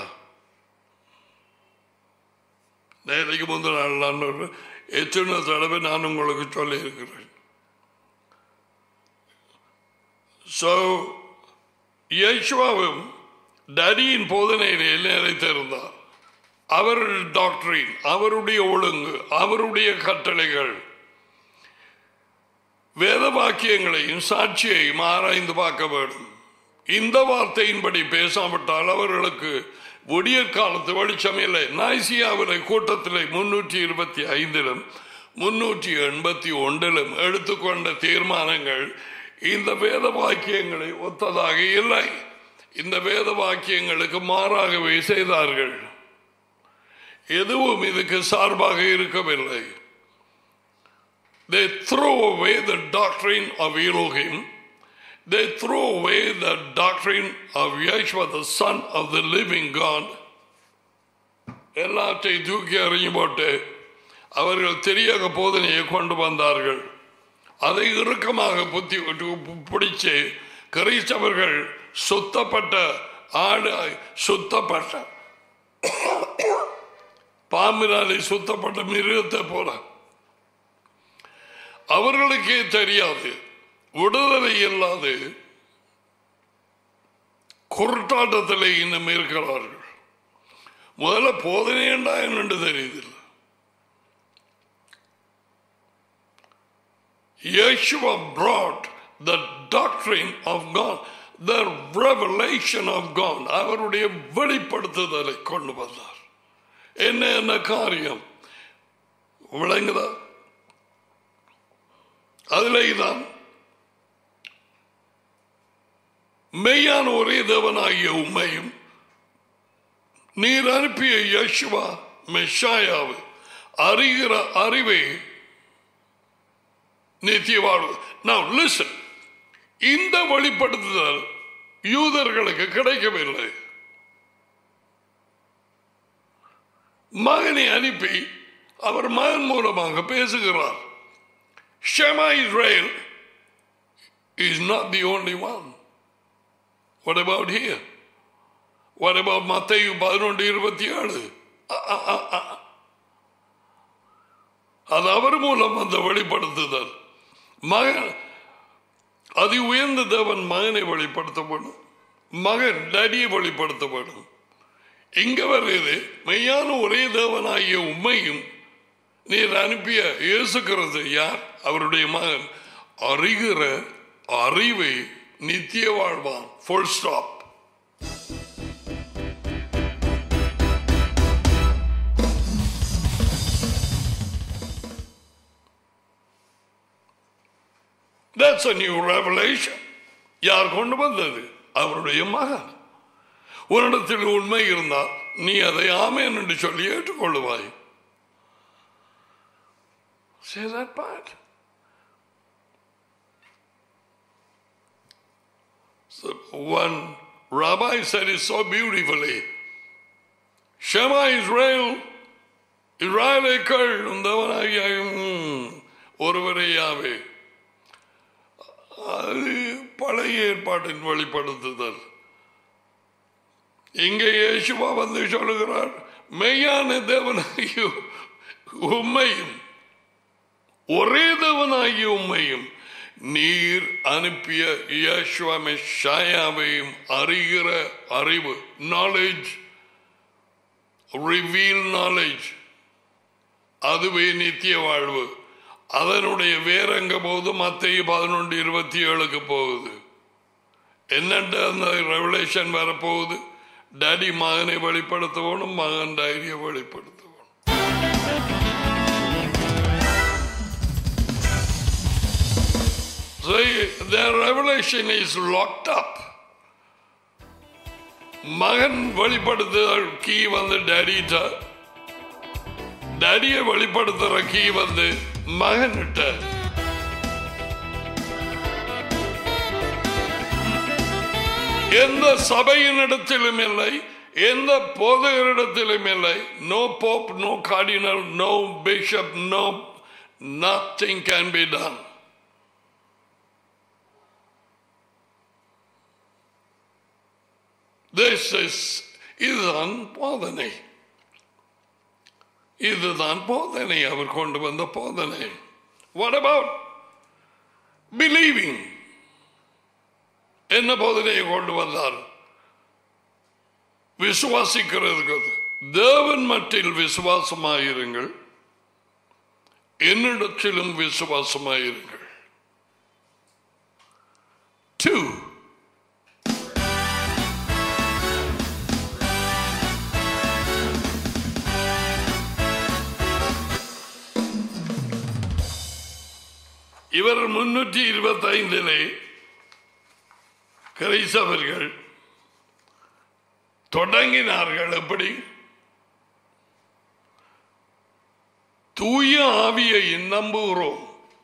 A: நேரைக்கு முந்தின நாள் நான் ஒரு எத்தனை தடவை நான் உங்களுக்கு சொல்லியிருக்கிறேன் ஸோ யேசுவாவும் டரியின் போதனையிலே நிறைத்திருந்தார் அவருடைய டாக்டரின் அவருடைய ஒழுங்கு அவருடைய கட்டளைகள் வேத வாக்கியங்களையும் சாட்சியையும் ஆராய்ந்து பார்க்க வேண்டும் இந்த வார்த்தையின்படி பேசாவிட்டால் அவர்களுக்கு விடிய காலத்து வெளிச்சம் இல்லை நாய்சியாவிலை கூட்டத்திலே முன்னூற்றி இருபத்தி ஐந்திலும் முன்னூற்றி எண்பத்தி ஒன்றிலும் எடுத்துக்கொண்ட தீர்மானங்கள் இந்த வேத வாக்கியங்களை ஒத்ததாக இல்லை இந்த வேத வாக்கியங்களுக்கு மாறாகவே செய்தார்கள் எதுவும் இதுக்கு சார்பாக இருக்கவில்லை They throw away the doctrine of Elohim. They throw away the doctrine of Yeshua, the Son of the living God. எல்லாத்தையும் தூக்கி எறிஞ்சு போட்டு அவர்கள் தெரியாத போதனையை கொண்டு வந்தார்கள் அதை இறுக்கமாக புத்தி பிடிச்சு கிறிஸ்தவர்கள் சுத்தப்பட்ட ஆடு சுத்தப்பட்ட பாம்பினாலே சுத்தப்பட்ட மிருகத்தை போல அவர்களுக்கே தெரியாது விடுதலை இல்லாது குருட்டாட்டத்தில் இன்னும் இருக்கிறார்கள் முதல்ல போதனை என்றா என்று தெரியுதில்லை Yeshua brought the doctrine of God, the revelation of God. அவருடைய வெளிப்படுத்துதலை கொண்டு வந்தார் என்ன என்ன காரியம் விளங்குதா அதிலே தான் மெய்யான ஒரே தேவனாகிய உண்மையும் நீர் அனுப்பிய யசுவா மெஷாயாவு அறிகிற அறிவை நித்திய வாழ்வு நான் லிசன் இந்த வெளிப்படுத்துதல் யூதர்களுக்கு கிடைக்கவில்லை மகனை அனுப்பி அவர் மகன் மூலமாக பேசுகிறார் Shema Israel is not the only one. What about here? What about Matthew பதினொன்று இருபத்தி ஏழு அது அவர் மூலம் அந்த வெளிப்படுத்துதல் மகன் அதி உயர்ந்த தேவன் மகனை வெளிப்படுத்தப்படும் மகன் டடியை வெளிப்படுத்தப்படும் இங்க வருது மெய்யான ஒரே தேவனாகிய உண்மையும் நீர் அனுப்பிய இயேசுக்கிறது யார் அவருடைய மகன் அறிகிற அறிவை நித்திய வாழ்வான் full stop That's a new revelation. யார் கொண்டு வந்தது அவருடைய மகன் உன்னிடத்தில் உண்மை இருந்தால் நீ அதை ஆமேன் என்று சொல்லி ஏற்றுக்கொள்ளுவாய் Say that part. So one rabbi said it so beautifully. Shema Israel, இஸ்ராயலை கள் உந்தவனாகிய ஒருவரையாவே அது பழைய ஏற்பாட்டின் வெளிப்படுத்துதல் இங்கே இயேசுவா வந்து சொல்லுகிறார் மெய்யான தேவனாகிய உண்மையும் ஒரே தேவனாகிய உண்மையும் நீர் அனுப்பிய யஷ்வமையும் அறிகிற அறிவு நாலேஜ் ரிவீல் நாலேஜ் அதுவே நித்திய வாழ்வு அதனுடைய வேறெங்க போகுது மத்திய பதினொன்று இருபத்தி ஏழுக்கு போகுது என்னென்ன அந்த ரெவலேஷன் வரப்போகுது டாடி மகனை வெளிப்படுத்தணும் மகன் டைரியை வெளிப்படுத்தணும் So their revelation is locked up. மகன் வெளிப்படுத்துதல் கீ வந்து டேடிட்ட டேடியை வெளிப்படுத்துற கீ வந்து மகன்கிட்ட எந்த சபையினிடத்திலும் இல்லை எந்த போதகரிடத்திலும் இல்லை no pope no cardinal no bishop no nothing can be done This is இதுதான் போதனை இதுதான் போதனை அவர் கொண்டு வந்த போதனை What about believing? என்ன போதனையை கொண்டு வந்தார் விசுவாசிக்கிறதுக்கு தேவன் மட்டில் விசுவாசமாயிருங்கள் என்னிடத்திலும் விசுவாசமாயிருங்கள் Two. இவர் முன்னூற்றி இருபத்தி ஐந்திலே கிரைசவர்கள் தொடங்கினார்கள் எப்படி தூய ஆவியை நம்புகிறோம்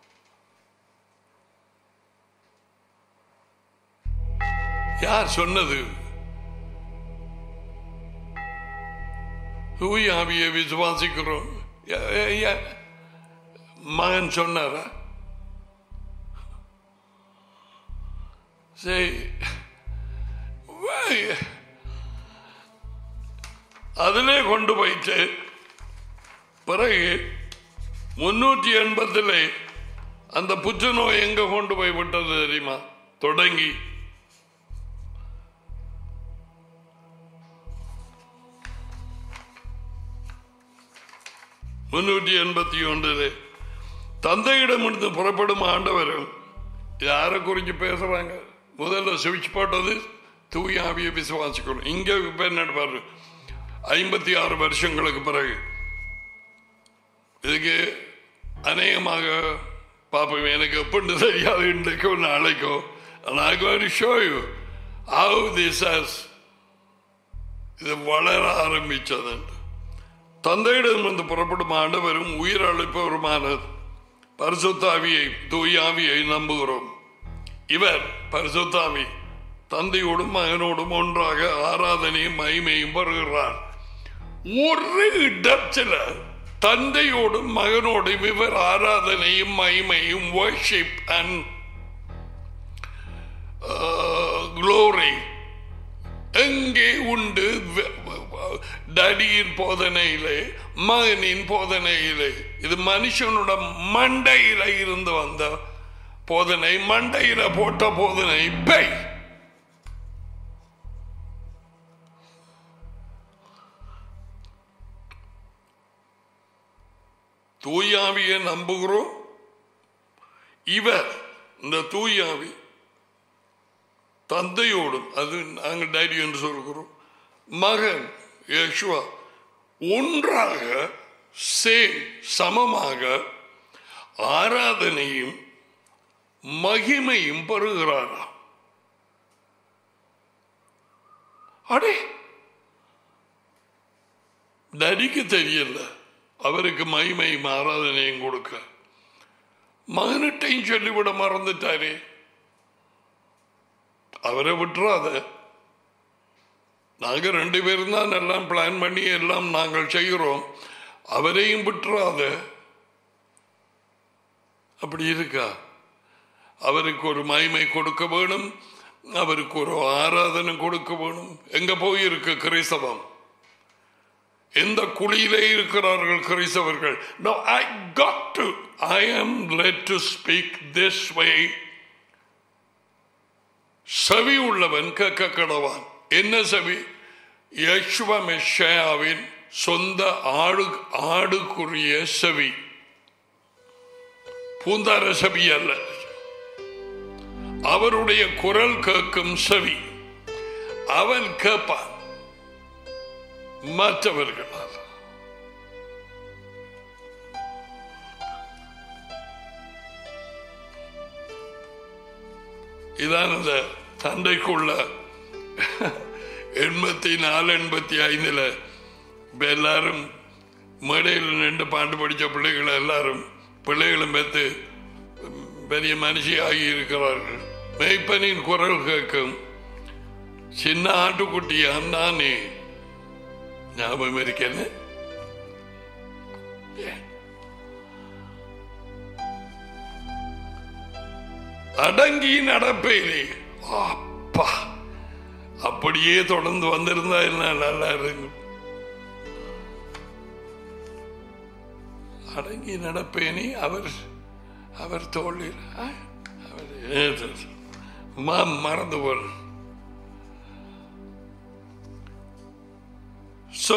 A: யார் சொன்னது தூய ஆவியை விசுவாசிக்கிறோம் யா- யா- யா- மகன் சொன்னாரா சரி வை- அதிலே கொண்டு போயிட்டு பிறகு முன்னூற்றி எண்பதில் அந்த புற்றுநோய் எங்க கொண்டு போய் விட்டது தெரியுமா தொடங்கி முன்னூற்றி எண்பத்தி ஒன்றில் தந்தையிடமிருந்து புறப்படும் ஆண்டவரும் யாரை குறித்து பேசுறாங்க முதல்ல சுவிட்ச் போட்டது தூய ஆவியை விசுவாசிக்கணும் இங்க இப்ப என்ன பாரு ஐம்பத்தி ஆறு வருஷங்களுக்கு பிறகு இதுக்கு அநேகமாக பாப்போம் எனக்கு எப்படி தெரியாது இன்றைக்கோ நாளைக்கோ நான் going to show you how this has இது வளர ஆரம்பிச்சது தந்தையிடமிருந்து புறப்படும் ஆண்டவரும் உயிர் அளிப்பவருமான பரிசுத்தாவியை தூயாவியை நம்புகிறோம் இவர் பரிசுத்தாவி தந்தையோடும் மகனோடும் ஒன்றாக ஆராதனையும் மகிமையும் வருகிறார் ஒரு இடத்துல தந்தையோடும் மகனோடும் இவர் ஆராதனையும் மகிமையும் worship அண்ட் glory எங்கே உண்டு வ- வ- வ- டடியின் போதனையிலே மகனின் போதனையிலே இது மனுஷனோட மண்டையில இருந்து வந்த போதனை மண்டையில போட்ட போதனை பேய் தூயாவியை நம்புகிறோம் இவர் இந்த தூயாவி தந்தையோடும் அது நாங்கள் டைரி என்று சொல்கிறோம் மகன் யேசுவா ஒன்றாக சேம் சமமாக ஆராதனையும் மகிமையும் பெறுகிறாராம் அடே நரிக்கு தெரியல அவருக்கு மகிமையும் ஆராதனையும் கொடுக்க மகனிட்டையும் சொல்லிவிட மறந்துட்டாரே அவரை விட்டுறாத நாங்க ரெண்டு பேரும் தான் எல்லாம் பிளான் பண்ணி எல்லாம் நாங்கள் செய்கிறோம் அவரையும் விட்டுறாத அப்படி இருக்கா அவருக்கு ஒரு மகிமை கொடுக்க வேணும் அவருக்கு ஒரு ஆராதனை கொடுக்க வேணும் எங்க போயிருக்கு கிறிஸ்தவம் எந்த குழியிலே இருக்கிறார்கள் கிறிஸ்தவர்கள் No, I got to, I am led to speak this way செவி உள்ளவன் கேட்க கடவான் என்ன செவி யஷ்வ மெஷாவின் சொந்த ஆடு ஆடுக்குரிய செவி பூந்தார செவி அல்ல அவருடைய குரல் கேட்கும் செவி அவன் கேட்பான் மற்றவர்கள் அல்ல. இதான் அந்த தந்தைக்குள்ள எண்பத்தி நாலு எண்பத்தி ஐந்துல இப்ப எல்லாரும் மேடையில் நின்று பாட்டு படித்த பிள்ளைகள் எல்லாரும் பிள்ளைகளும் பெற்று பெரிய மனுஷி ஆகி இருக்கிறார்கள் மெய்ப்பனின் குரல் கேட்கும் சின்ன ஆட்டுக்குட்டியா நானே ஞாபகம் இருக்கேன்னு அடங்கி நடப்பேனே அப்பா அப்படியே தொடர்ந்து வந்திருந்தா என்ன நல்லா இருக்கும் அடங்கி நடப்பேனே அவர் அவர் தோழில் ஆ, அவர் ஏது? மா- மறந்து போன So,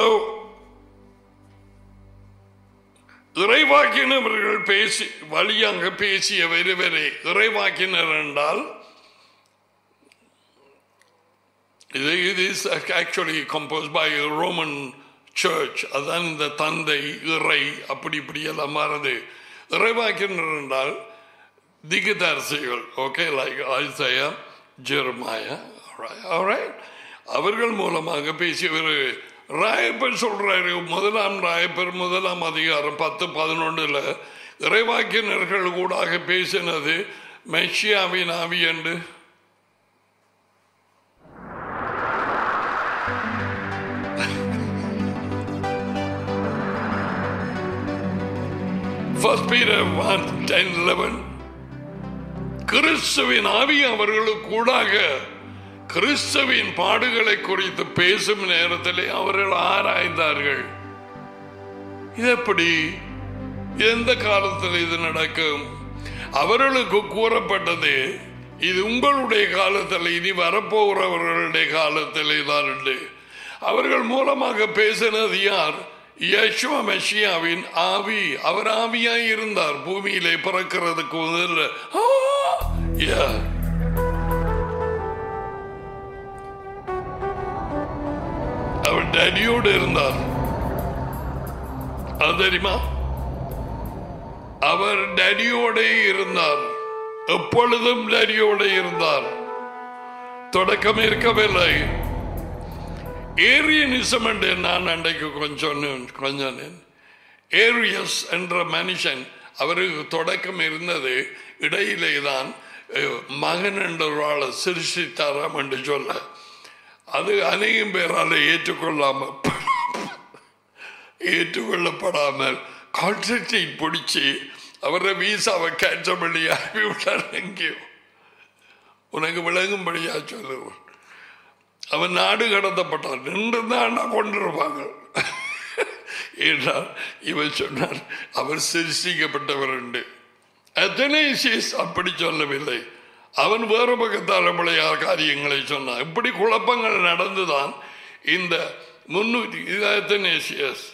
A: இறைவாக்கினவர்கள் பேசி வழியாக பேசிய வெறுவரே இறைவாக்கினர் என்றால் இது இது is actually compose by Roman church அதான் இந்த தந்தை இறை அப்படி இப்படி எல்லாம் மாறுது இறைவாக்கினர் என்றால் திகதரிசிகள் ஓகே லைக் ஐசையா ஜெர்மாயா அவர்கள் மூலமாக பேசியவர் ராயப்பர் சொல்றாரு முதலாம் ராயப்பர் முதலாம் அதிகாரம் பத்து பதினொன்றுல இறைவாக்கினர்கள் கூடாக பேசினது மெஷியாவின் ஆவி என்று First Peter 1, 10, 11. கிறிஸ்துவின் ஆவி அவர்களுக்கு கூடாக கிறிஸ்துவின் பாடுகளை குறித்து பேசும் நேரத்திலே அவர்கள் ஆராய்ந்தார்கள் இது எப்படி எந்த காலத்தில் இது நடக்கும் அவர்களுக்கு கூறப்பட்டது இது உங்களுடைய காலத்தில் இனி வரப்போகிறவர்களுடைய காலத்திலே தான் உண்டு அவர்கள் மூலமாக பேசினது யார் யஷ்வ மெஷியாவின் ஆவி அவர் ஆவியாய் இருந்தார் பூமியிலே பிறக்கிறதுக்கு முதல்ல ஆ! Yeah. அவர் டேடியோடு இருந்தார் அது தெரியுமா அவர் டேடியோட இருந்தார் எப்பொழுதும் டேடியோட இருந்தார் தொடக்கம் இருக்கவில்லை ஏரியனிசம் என்று நான் அன்றைக்கு கொஞ்சம் கொஞ்சம் ஏரியஸ் என்ற மனுஷன் அவருக்கு தொடக்கம் இருந்தது இடையிலே தான் அஹ், மகன் என்ற ஒரு ஆளை சிருஷ்டித்தாராம் என்று சொல்ல அது அநேகம் பேரால் ஏற்றுக்கொள்ளாமல் ஏற்றுக்கொள்ளப்படாமல் கான்சென்ட்ரேட் பிடிச்சி அவரை வீசாவை கேன்சல் பண்ணி அனுப்பி விட்டார் எங்கேயோ உனக்கு விளங்கும்படியா சொல்லுவேன் அவன் நாடு கடத்தப்பட்டான் நின்று தான் கொண்டிருப்பாங்க என்றால் இவன் சொன்னார் அவர் சிருஷ்டிக்கப்பட்டவர் உண்டு அத்தனைசியஸ் அப்படி சொல்லவில்லை அவன் வேறு பக்கத்தால் பிள்ளையா காரியங்களை சொன்னான் இப்படி குழப்பங்கள் நடந்துதான் இந்த முன்னூற்றி இது அத்தனேசியஸ்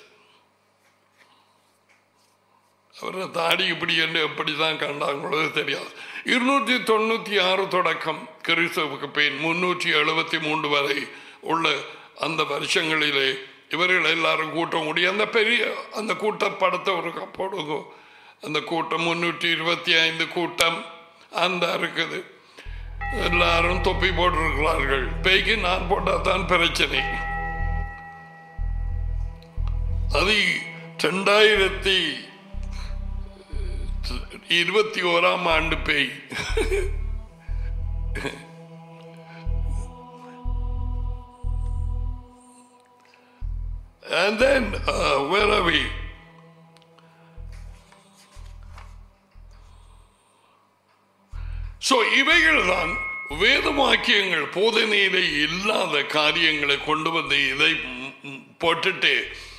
A: அவரை தாடி இப்படி என்று எப்படி தான் கண்டாங்களோ தெரியாது இருநூற்றி தொண்ணூற்றி ஆறு தொடக்கம் கிறிஸ்தவுக்கு பின் முன்னூற்றி எழுபத்தி மூன்று வரை உள்ள அந்த வருஷங்களிலே இவர்கள் எல்லாரும் கூட்டம் கூடி அந்த பெரிய அந்த கூட்ட படத்தை ஒரு போடுங்க அந்த கூட்டம் முன்னூற்றி இருபத்தி ஐந்து கூட்டம் அந்த இருக்குது எல்லாரும் தொப்பி போட்டிருக்கிறார்கள் பேய்க்கு நான் போட்டால் தான் பிரச்சனை அது ரெண்டாயிரத்தி இருபத்தி ஓராம் ஆண்டு பேய் And then, uh, where are we? So, இவைகள் தான் வேத வாக்கியங்கள் போதனையிலே இல்லாத காரியங்களை கொண்டு வந்து இதை ம், ம், போட்டுட்டு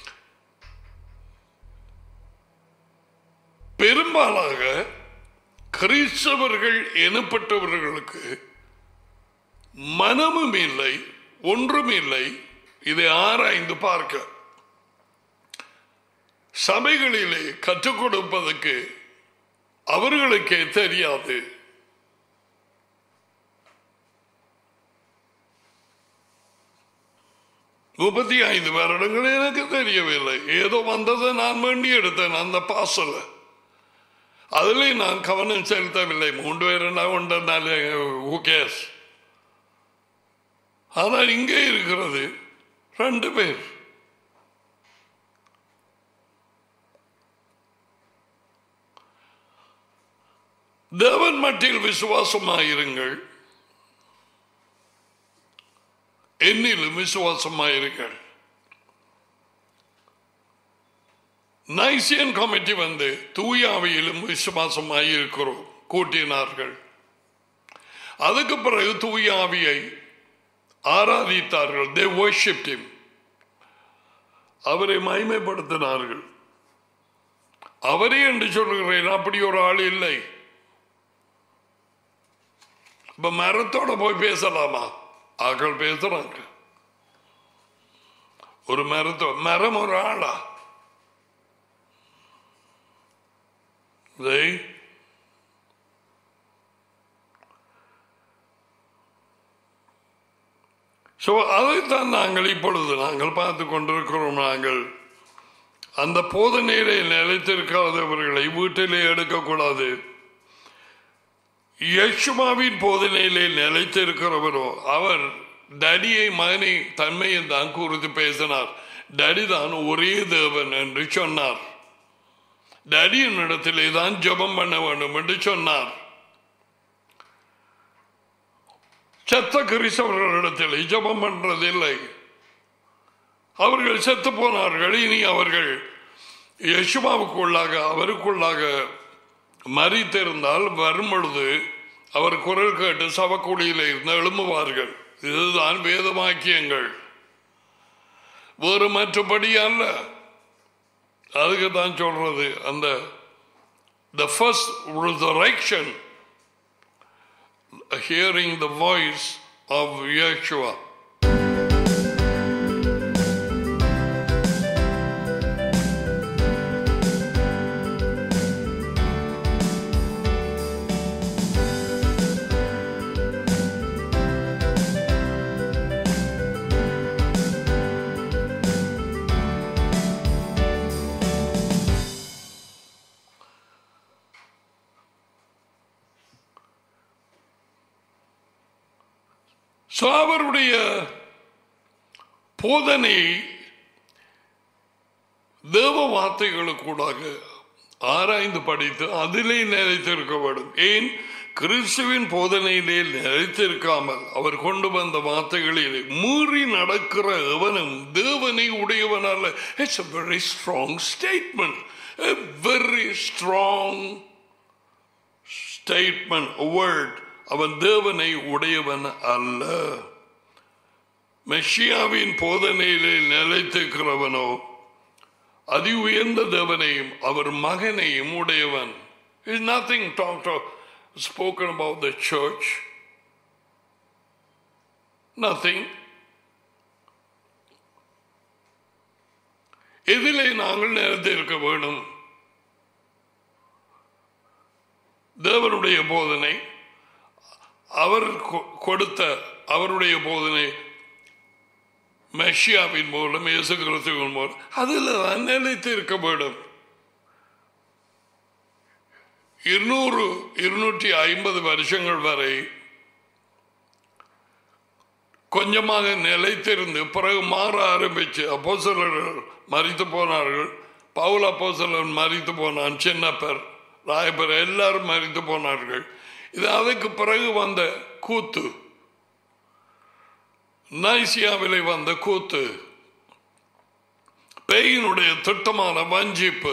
A: பெரும்பாலாக கிறிஸ்தவர்கள் எனப்பட்டவர்களுக்கு மனமும் இல்லை ஒன்றும் இல்லை இதை ஆராய்ந்து பார்க்க சபைகளிலே கற்றுக் கொடுப்பதற்கு அவர்களுக்கே தெரியாது முப்பத்தி ஐந்து வருடங்கள் எனக்கு தெரியவில்லை ஏதோ வந்ததை நான் வேண்டி எடுத்தேன் அந்த பாசல அதிலே நான் கவனம் செலுத்தவில்லை மூன்று பேர் என்ன உண்டனாலே கேஸ் ஆனால் இங்கே இருக்கிறது ரெண்டு பேர் தேவன் மட்டில் விசுவாசமாயிருங்கள் விசுவாசமாயிருங்கள் நைசியன் கமிட்டி வந்து தூயாவியிலும் விசுவாசமாய் இருக்கிறோம் கூட்டினார்கள் அதுக்கு பிறகு தூயாவியை ஆராதித்தார்கள் தே worshiped him அவரை மகிமைப்படுத்தினார்கள் அவரே என்று சொல்லுகிறேன் அப்படி ஒரு ஆள் இல்லை இப்ப மரத்தோட போய் பேசலாமா ஆக்கள் பேசுறாங்க ஒரு மரத்தோ மரம் ஒரு ஆளா இதை ஸோ அதைத்தான் நாங்கள் இப்பொழுது நாங்கள் பார்த்து கொண்டிருக்கிறோம் நாங்கள் அந்த போதனையிலே நிலைத்திருக்காதவர்களை வீட்டிலே எடுக்கக்கூடாது யேசுமாவின் போதனையிலே நிலைத்திருக்கிறவரோ அவர் டடியை மகனை தன்மையை தான் குறித்து பேசினார் டடி தான் ஒரே தேவன் என்று சொன்னார் டடியின் இடத்திலே தான் ஜெபம் பண்ண வேண்டும் என்று சொன்னார் செத்த கிறிஸ்தவர்களிடத்தில் ஜெபம் பண்றதில்லை அவர்கள் செத்து போனார்கள் இனி அவர்கள் யசுமாவுக்குள்ளாக அவருக்குள்ளாக மறித்திருந்தால் வரும் பொழுது அவர் குரல் கேட்டு சவக்குழியில் இருந்து எழும்புவார்கள் இதுதான் வேதமாக்கியங்கள் வேறு மற்றபடி அல்ல அதுக்கு தான் சொல்றது அந்த the first resurrection hearing the voice of Yeshua So, அவருடைய போதனை தேவ வார்த்தைகளுக்கூடாக ஆராய்ந்து படித்து அதிலே நிலைத்திருக்க வேண்டும் ஏன் கிறிஸ்துவின் போதனையிலே நிலைத்திருக்காமல் அவர் கொண்டு வந்த வார்த்தைகளிலே மீறி நடக்கிற எவனும் தேவனை உடையவன் அல்ல it's a very strong statement a very strong statement a word அவன் தேவனை உடையவன் அல்ல மெஷியாவின் போதனையிலே நிலைத்திருக்கிறவனோ அதி உயர்ந்த தேவனையும் அவர் மகனையும் உடையவன் is nothing talk spoken about the church nothing எதிலே நாங்கள் நிலைத்திருக்க வேண்டும் தேவனுடைய போதனை அவர் கொ- கொடுத்த அவருடைய போதனை மெஷியாவின் மூலம் இயேசு கிறிஸ்துவின் மூலம் அதில் தான் நிலைத்து இருக்க வேண்டும் இருநூறு இருநூற்றி ஐம்பது வருஷங்கள் வரை கொஞ்சமாக நிலைத்திருந்து பிறகு மாற ஆரம்பிச்சு அப்போஸ்தலர்கள் மறித்து போனார்கள் பவுல் அப்போஸ்தலன் மறித்து போனான் சின்னப்பர் ராயப்பர் எல்லாரும் மறித்து போனார்கள் இது அதுக்கு பிறகு வந்த கூத்து நைசியாவிலே வந்த கூத்து பேயினுடைய திட்டமான வஞ்சிப்பு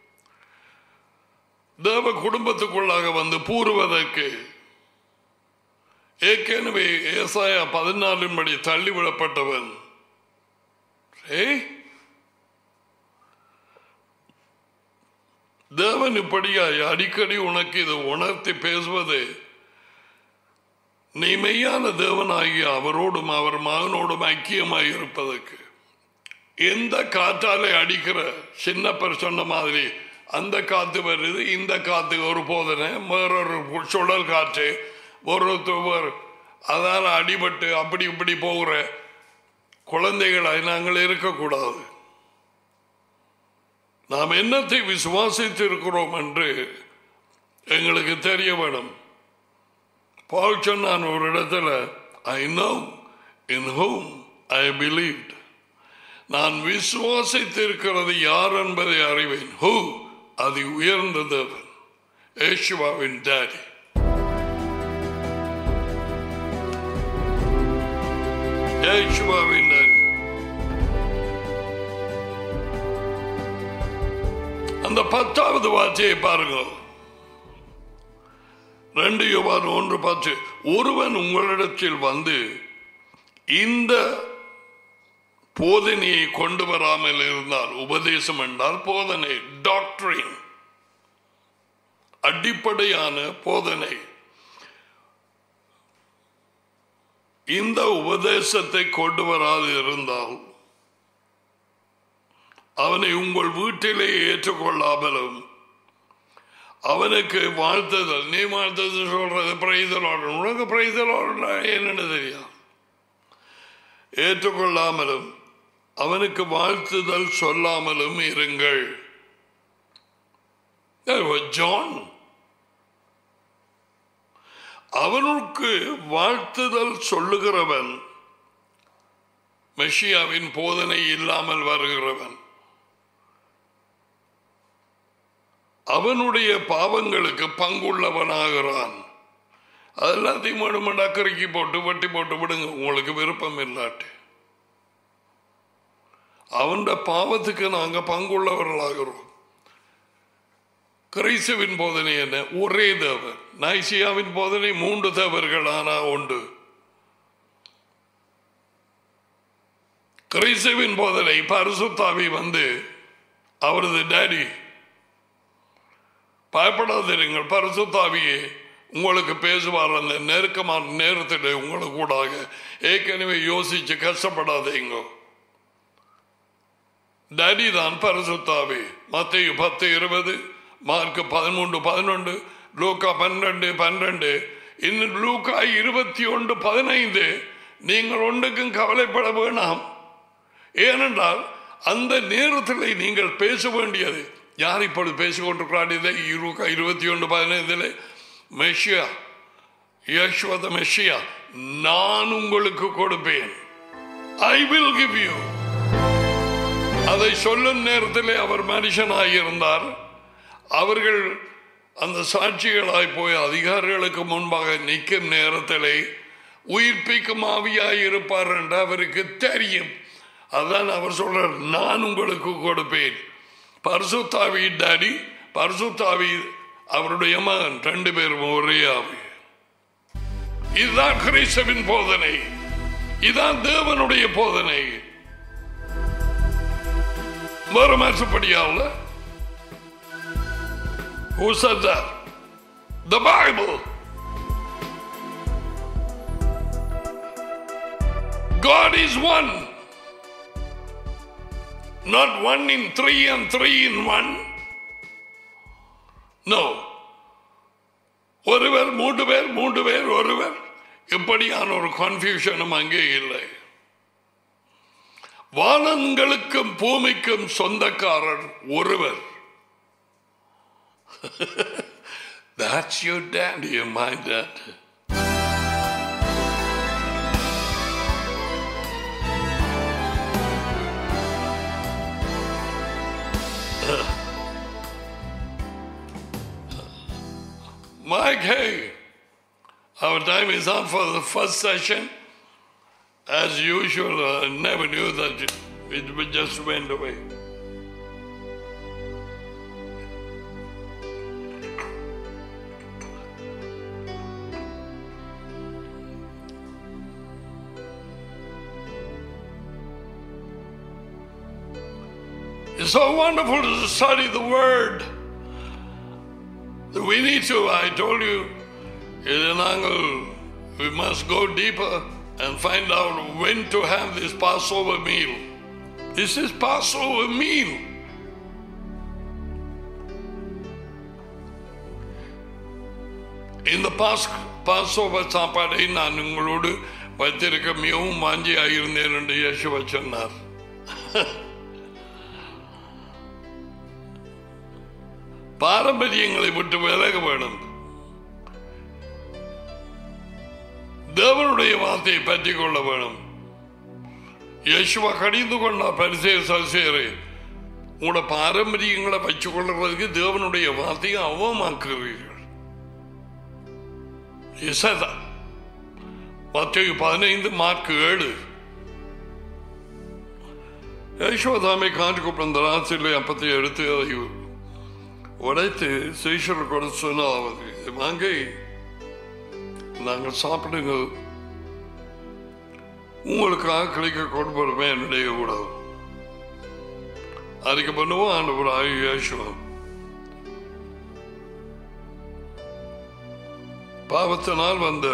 A: தேவ குடும்பத்துக்குள்ளாக வந்து பூறுவதற்கு ஏற்கனவே ஏசாயா பதினாலின் படி தள்ளிவிடப்பட்டவன் ஏய் தேவன் இப்படியாய் அடிக்கடி உனக்கு இது உணர்த்தி பேசுவது நீ மெய்யான தேவனாகிய அவரோடும் அவர் மகனோடும் ஐக்கியமாய் இருப்பதற்கு எந்த காற்றாலே அடிக்கிற சின்னப்பர் சொன்ன மாதிரி அந்த காத்து வருது இந்த காத்து ஒரு போதனை வேறொரு சுழல் காற்று ஒருத்தர் அதால் அடிபட்டு அப்படி இப்படி போகிற குழந்தைகளாய் நாங்கள் இருக்கக்கூடாது நாம் என்னத்தை விசுவாசித்து இருக்கிறோம் என்று எங்களுக்கு தெரிய வேணும் பால் சொன்னான் ஒரு இடத்துல I know in whom I believed நான் விசுவாசித்திருக்கிறது யார் என்பதை அறிவேன் ஹூ அது உயர்ந்த தேவன் ஏசுவாவின் டேடி ஏசுவாவின் அந்த பத்தாவது வார்த்தையை பாருங்கள் ரெண்டு யோவான் ஒன்று பத்து ஒருவன் உங்களிடத்தில் வந்து இந்த போதனையை கொண்டு வராமல் இருந்தால் உபதேசம் என்றால் போதனை டாக்டரின் அடிப்படையான போதனை இந்த உபதேசத்தை கொண்டு வராது இருந்தால் அவனை உங்கள் வீட்டிலே ஏற்றுக்கொள்ளாமலும் அவனுக்கு வாழ்த்துதல் நீ வாழ்த்தது சொல்றது பிரைதலோட உனக்கு பிரைதலோட என்னன்னு தெரியும் ஏற்றுக்கொள்ளாமலும் அவனுக்கு வாழ்த்துதல் சொல்லாமலும் இருங்கள் ஜான் அவனுக்கு வாழ்த்துதல் சொல்லுகிறவன் மெஷியாவின் போதனை இல்லாமல் வருகிறவன் அவனுடைய பாவங்களுக்கு பங்குள்ளவனாகிறான் அதெல்லாத்தையும் மடுமடா கருக்கி போட்டு வட்டி போட்டு விடுங்க உங்களுக்கு விருப்பம் இல்லாட்டு அவன் பாவத்துக்கு நாங்க பங்குள்ளவர்களாகிறோம் கிரைசுவின் போதனை என்ன ஒரே தேவர் நைசியாவின் போதனை மூன்று தேவர்கள் ஆனா உண்டு கிரைசுவின் போதனை பரிசுத்தாவி வந்து அவரது டேடி பயப்படாதிருங்கள் பரிசுத்தாவியே உங்களுக்கு பேசுவார் அந்த நெருக்கமான நேரத்தில் உங்களுக்கு கூடாக ஏற்கனவே யோசிச்சு கஷ்டப்படாதீங்க டேடி தான் பரிசுத்தாவி மத்திய பத்து இருபது மார்க் பதிமூன்று பதினொன்று லூக்கா பன்னெண்டு பன்னெண்டு இன்னும் லூக்கா இருபத்தி ஒன்று பதினைந்து நீங்கள் ஒன்றுக்கும் கவலைப்பட வேணாம் ஏனென்றால் அந்த நேரத்தில் நீங்கள் பேச வேண்டியது யார் இப்பொழுது பேசிக்கொண்டிருக்கிறார் இதை லூக்கா இருபத்தி ஒன்று பதினைந்தில் மெஷியா யஷ்வத மெஷியா நான் உங்களுக்கு கொடுப்பேன் ஐ வில் கிவ் யூ அதை சொல்லும் நேரத்தில் அவர் மனுஷனாக இருந்தார் அவர்கள் அந்த சாட்சிகளாய் போய் அதிகாரிகளுக்கு முன்பாக நிற்கும் நேரத்தில் உயிர்ப்பிக்கும் ஆவியாய் இருப்பார் என்று அவருக்கு தெரியும் அதான் அவர் சொல்றார் நான் உங்களுக்கு கொடுப்பேன் பரிசுத்தாவி டாடி பரிசுத்தாவி அவருடைய மகன் ரெண்டு பேரும் ஒரே ஆவி இதுதான் கிறிஸ்தவின் போதனை இதுதான் தேவனுடைய போதனை வேற மாற்றப்படியாவில் Who said that? The Bible. God is one. Not one in three and three in one. No. ஒருவர் மூன்று பேர் மூன்று பேர் ஒருவர் இப்படியான ஒரு கன்ஃபியூஷனும் அங்கே இல்லை வானங்களுக்கும் பூமிக்கும் சொந்தக்காரர் ஒருவர் That's your daddy and my dad. Mike, hey, our time is up for the first session. As usual, I never knew that it just went away. It's so wonderful to study the Word. We need to, I told you, in an angle, we must go deeper and find out when to have this Passover meal. This is Passover meal. இந்த pass Passover சாப்பாடை நான் உங்களோடு வைத்திருக்க மிகவும் வாஞ்சியாக இருந்தேன் என்று யேசுவ சொன்னார் பாரம்பரியங்களை விட்டு விலக வேணும் தேவனுடைய வார்த்தையை பற்றி கொள்ள வேணும் யேசுவா கடிந்து கொண்டா பரிசே சசேரு உங்களோட பாரம்பரியங்களை வச்சு கொள்றதுக்கு தேவனுடைய வார்த்தையை அவமாக்குறீர்கள் இசைதா மத்திய பதினைந்து மார்க் ஏழு யசோதாமை காட்டு கூப்பிட்டு அந்த ராத்திரியில் அப்பத்தை எடுத்து அதை உடைத்து சீஷர் கூட சொன்னாவது வாங்கி நாங்கள் சாப்பிடுங்க உங்களுக்காக கிடைக்க கொண்டு போறமே என்னுடைய கூடாது அதுக்கு பண்ணுவோம் ஆண்டவர் ஆயுஷம் பாவத்தினால் வந்த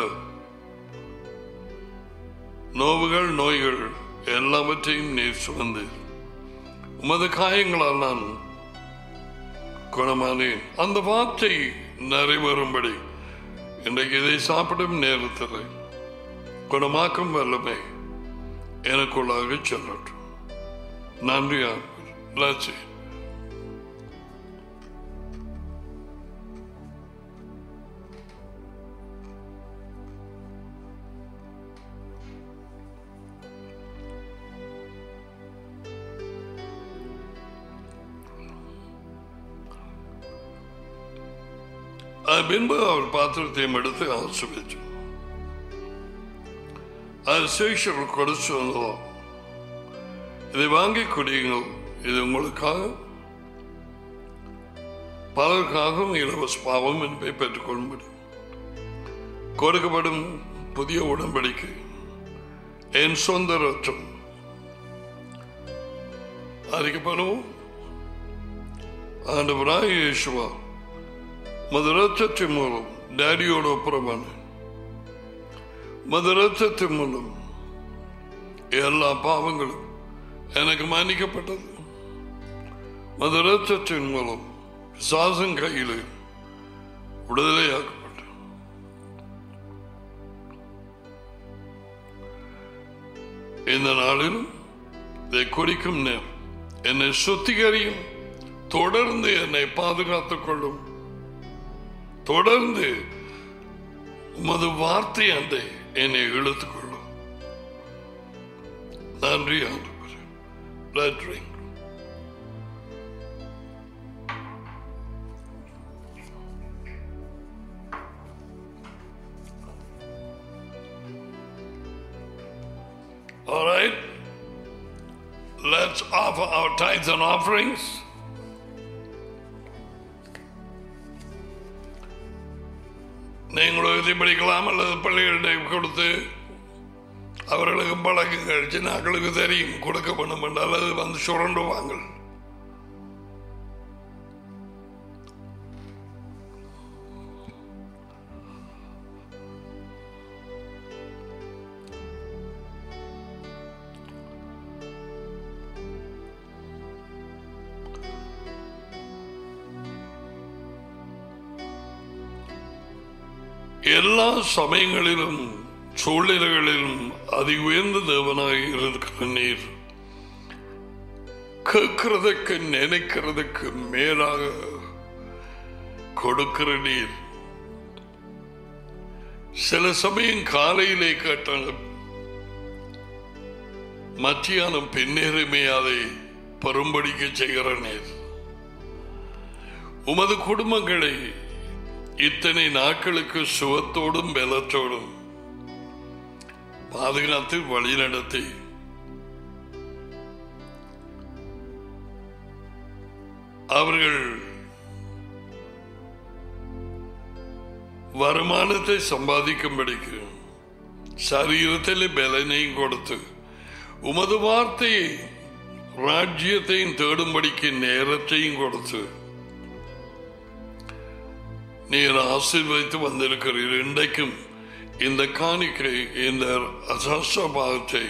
A: நோவுகள் நோய்கள் எல்லாவற்றையும் நீர் சுமந்து உமது காயங்களால் நான் குணமானேன் அந்த வார்த்தை நிறைவேறும்படி இன்றைக்கு இதை சாப்பிடும் நேரத்தில் குணமாக்கும் வல்லமை எனக்குள்ளாக சொல்லட்டும் நன்றி ஆண்டவர் அது பின்பு அவர் பாத்திரத்தையும் எடுத்து ஆசிர்வதிச்சு அது சேஷர் கொடுத்து வந்தோம் இதை வாங்கி குடியுங்கள் இது உங்களுக்காக பலருக்காகவும் இலவச பாவம் என்பதை பெற்றுக்கொள்ளும்படி கொடுக்கப்படும் புதிய உடன்படிக்கை என் சொந்த ரத்தம் அதுக்கு பண்ணுவோம் ஆண்டவராய் இயேசுவா மதுரத்தின் மூலம் டேடியோட ஒப்புரமான மதுரத்தின் மூலம் எல்லா பாவங்களும் எனக்கு மன்னிக்கப்பட்டது மதுரத்தின் மூலம் சாசன் கையில் விடுதலையாக்கப்பட்டது இந்த நாளிலும் இதை குறிக்கும் நேரம் என்னை சுத்திகரியும் தொடர்ந்து என்னை பாதுகாத்துக் கொள்ளும் தொடர்ந்து உமது வார்த்தை அண்டை என்னை இழுத்துக் கொள்ளும் நன்றி ஆண்டவர் நன்றி All right, let's offer our tithes and offerings. நீங்கள் எழுதி படிக்கலாம் அல்லது பள்ளிகளிடையே கொடுத்து அவர்களுக்கு பழக்கம் கழிச்சு நாங்களுக்கு தெரியும் கொடுக்க பண்ணும் அல்லது வந்து சுரண்டுவாங்க எல்லா சமயங்களிலும் சூழ்நிலைகளிலும் அதி உயர்ந்த தேவனாய் இருக்கிற நீர் கேட்கிறதுக்கு நினைக்கிறதுக்கு மேலாக கொடுக்கிற நீர் சில சமயம் காலையிலே கேட்டாலும் மத்தியானம் பின்னேறுமே அதை பரும்படிக்க செய்கிற நீர் உமது குடும்பங்களை இத்தனை நாட்களுக்கு சுகத்தோடும் பலத்தோடும் பாதுகாத்து வழிநடத்தி அவர்கள் வருமானத்தை சம்பாதிக்கும்படிக்கு சரீரத்தில் பலனையும் கொடுத்து உமது வார்த்தையை ராஜ்யத்தையும் தேடும்படிக்கு நேரத்தையும் கொடுத்து நீர் ஆசீர்வதித்து வந்திருக்கிறீர் இன்றைக்கும் இந்த காணிக்கை இந்த அசாஸ்திரபாகத்தை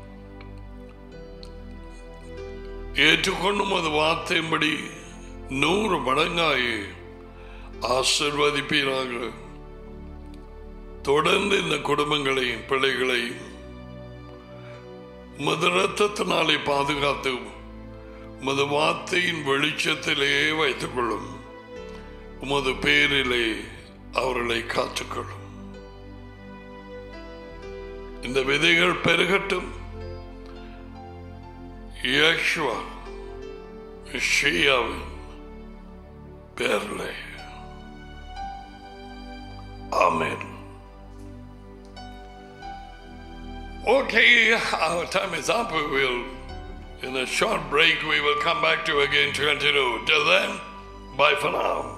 A: ஏற்றுக்கொண்டும் அது வார்த்தையின்படி நூறு மடங்காய் ஆசிர்வதிப்பீராக தொடர்ந்து இந்த குடும்பங்களையும் பிள்ளைகளையும் உமது ரத்தத்தினாலே பாதுகாத்து உமது வார்த்தையின் வெளிச்சத்திலேயே வைத்துக் கொள்ளும் உமது பேரிலே அவர்களை காத்துக்கொள்ளும் இந்த விதைகள் பெருகட்டும் யேசுவா ஷியாவின் பேரிலே ஆமென் Okay, our time is up. We will, in a short break, we will come back to again to continue. Till then, Bye for now.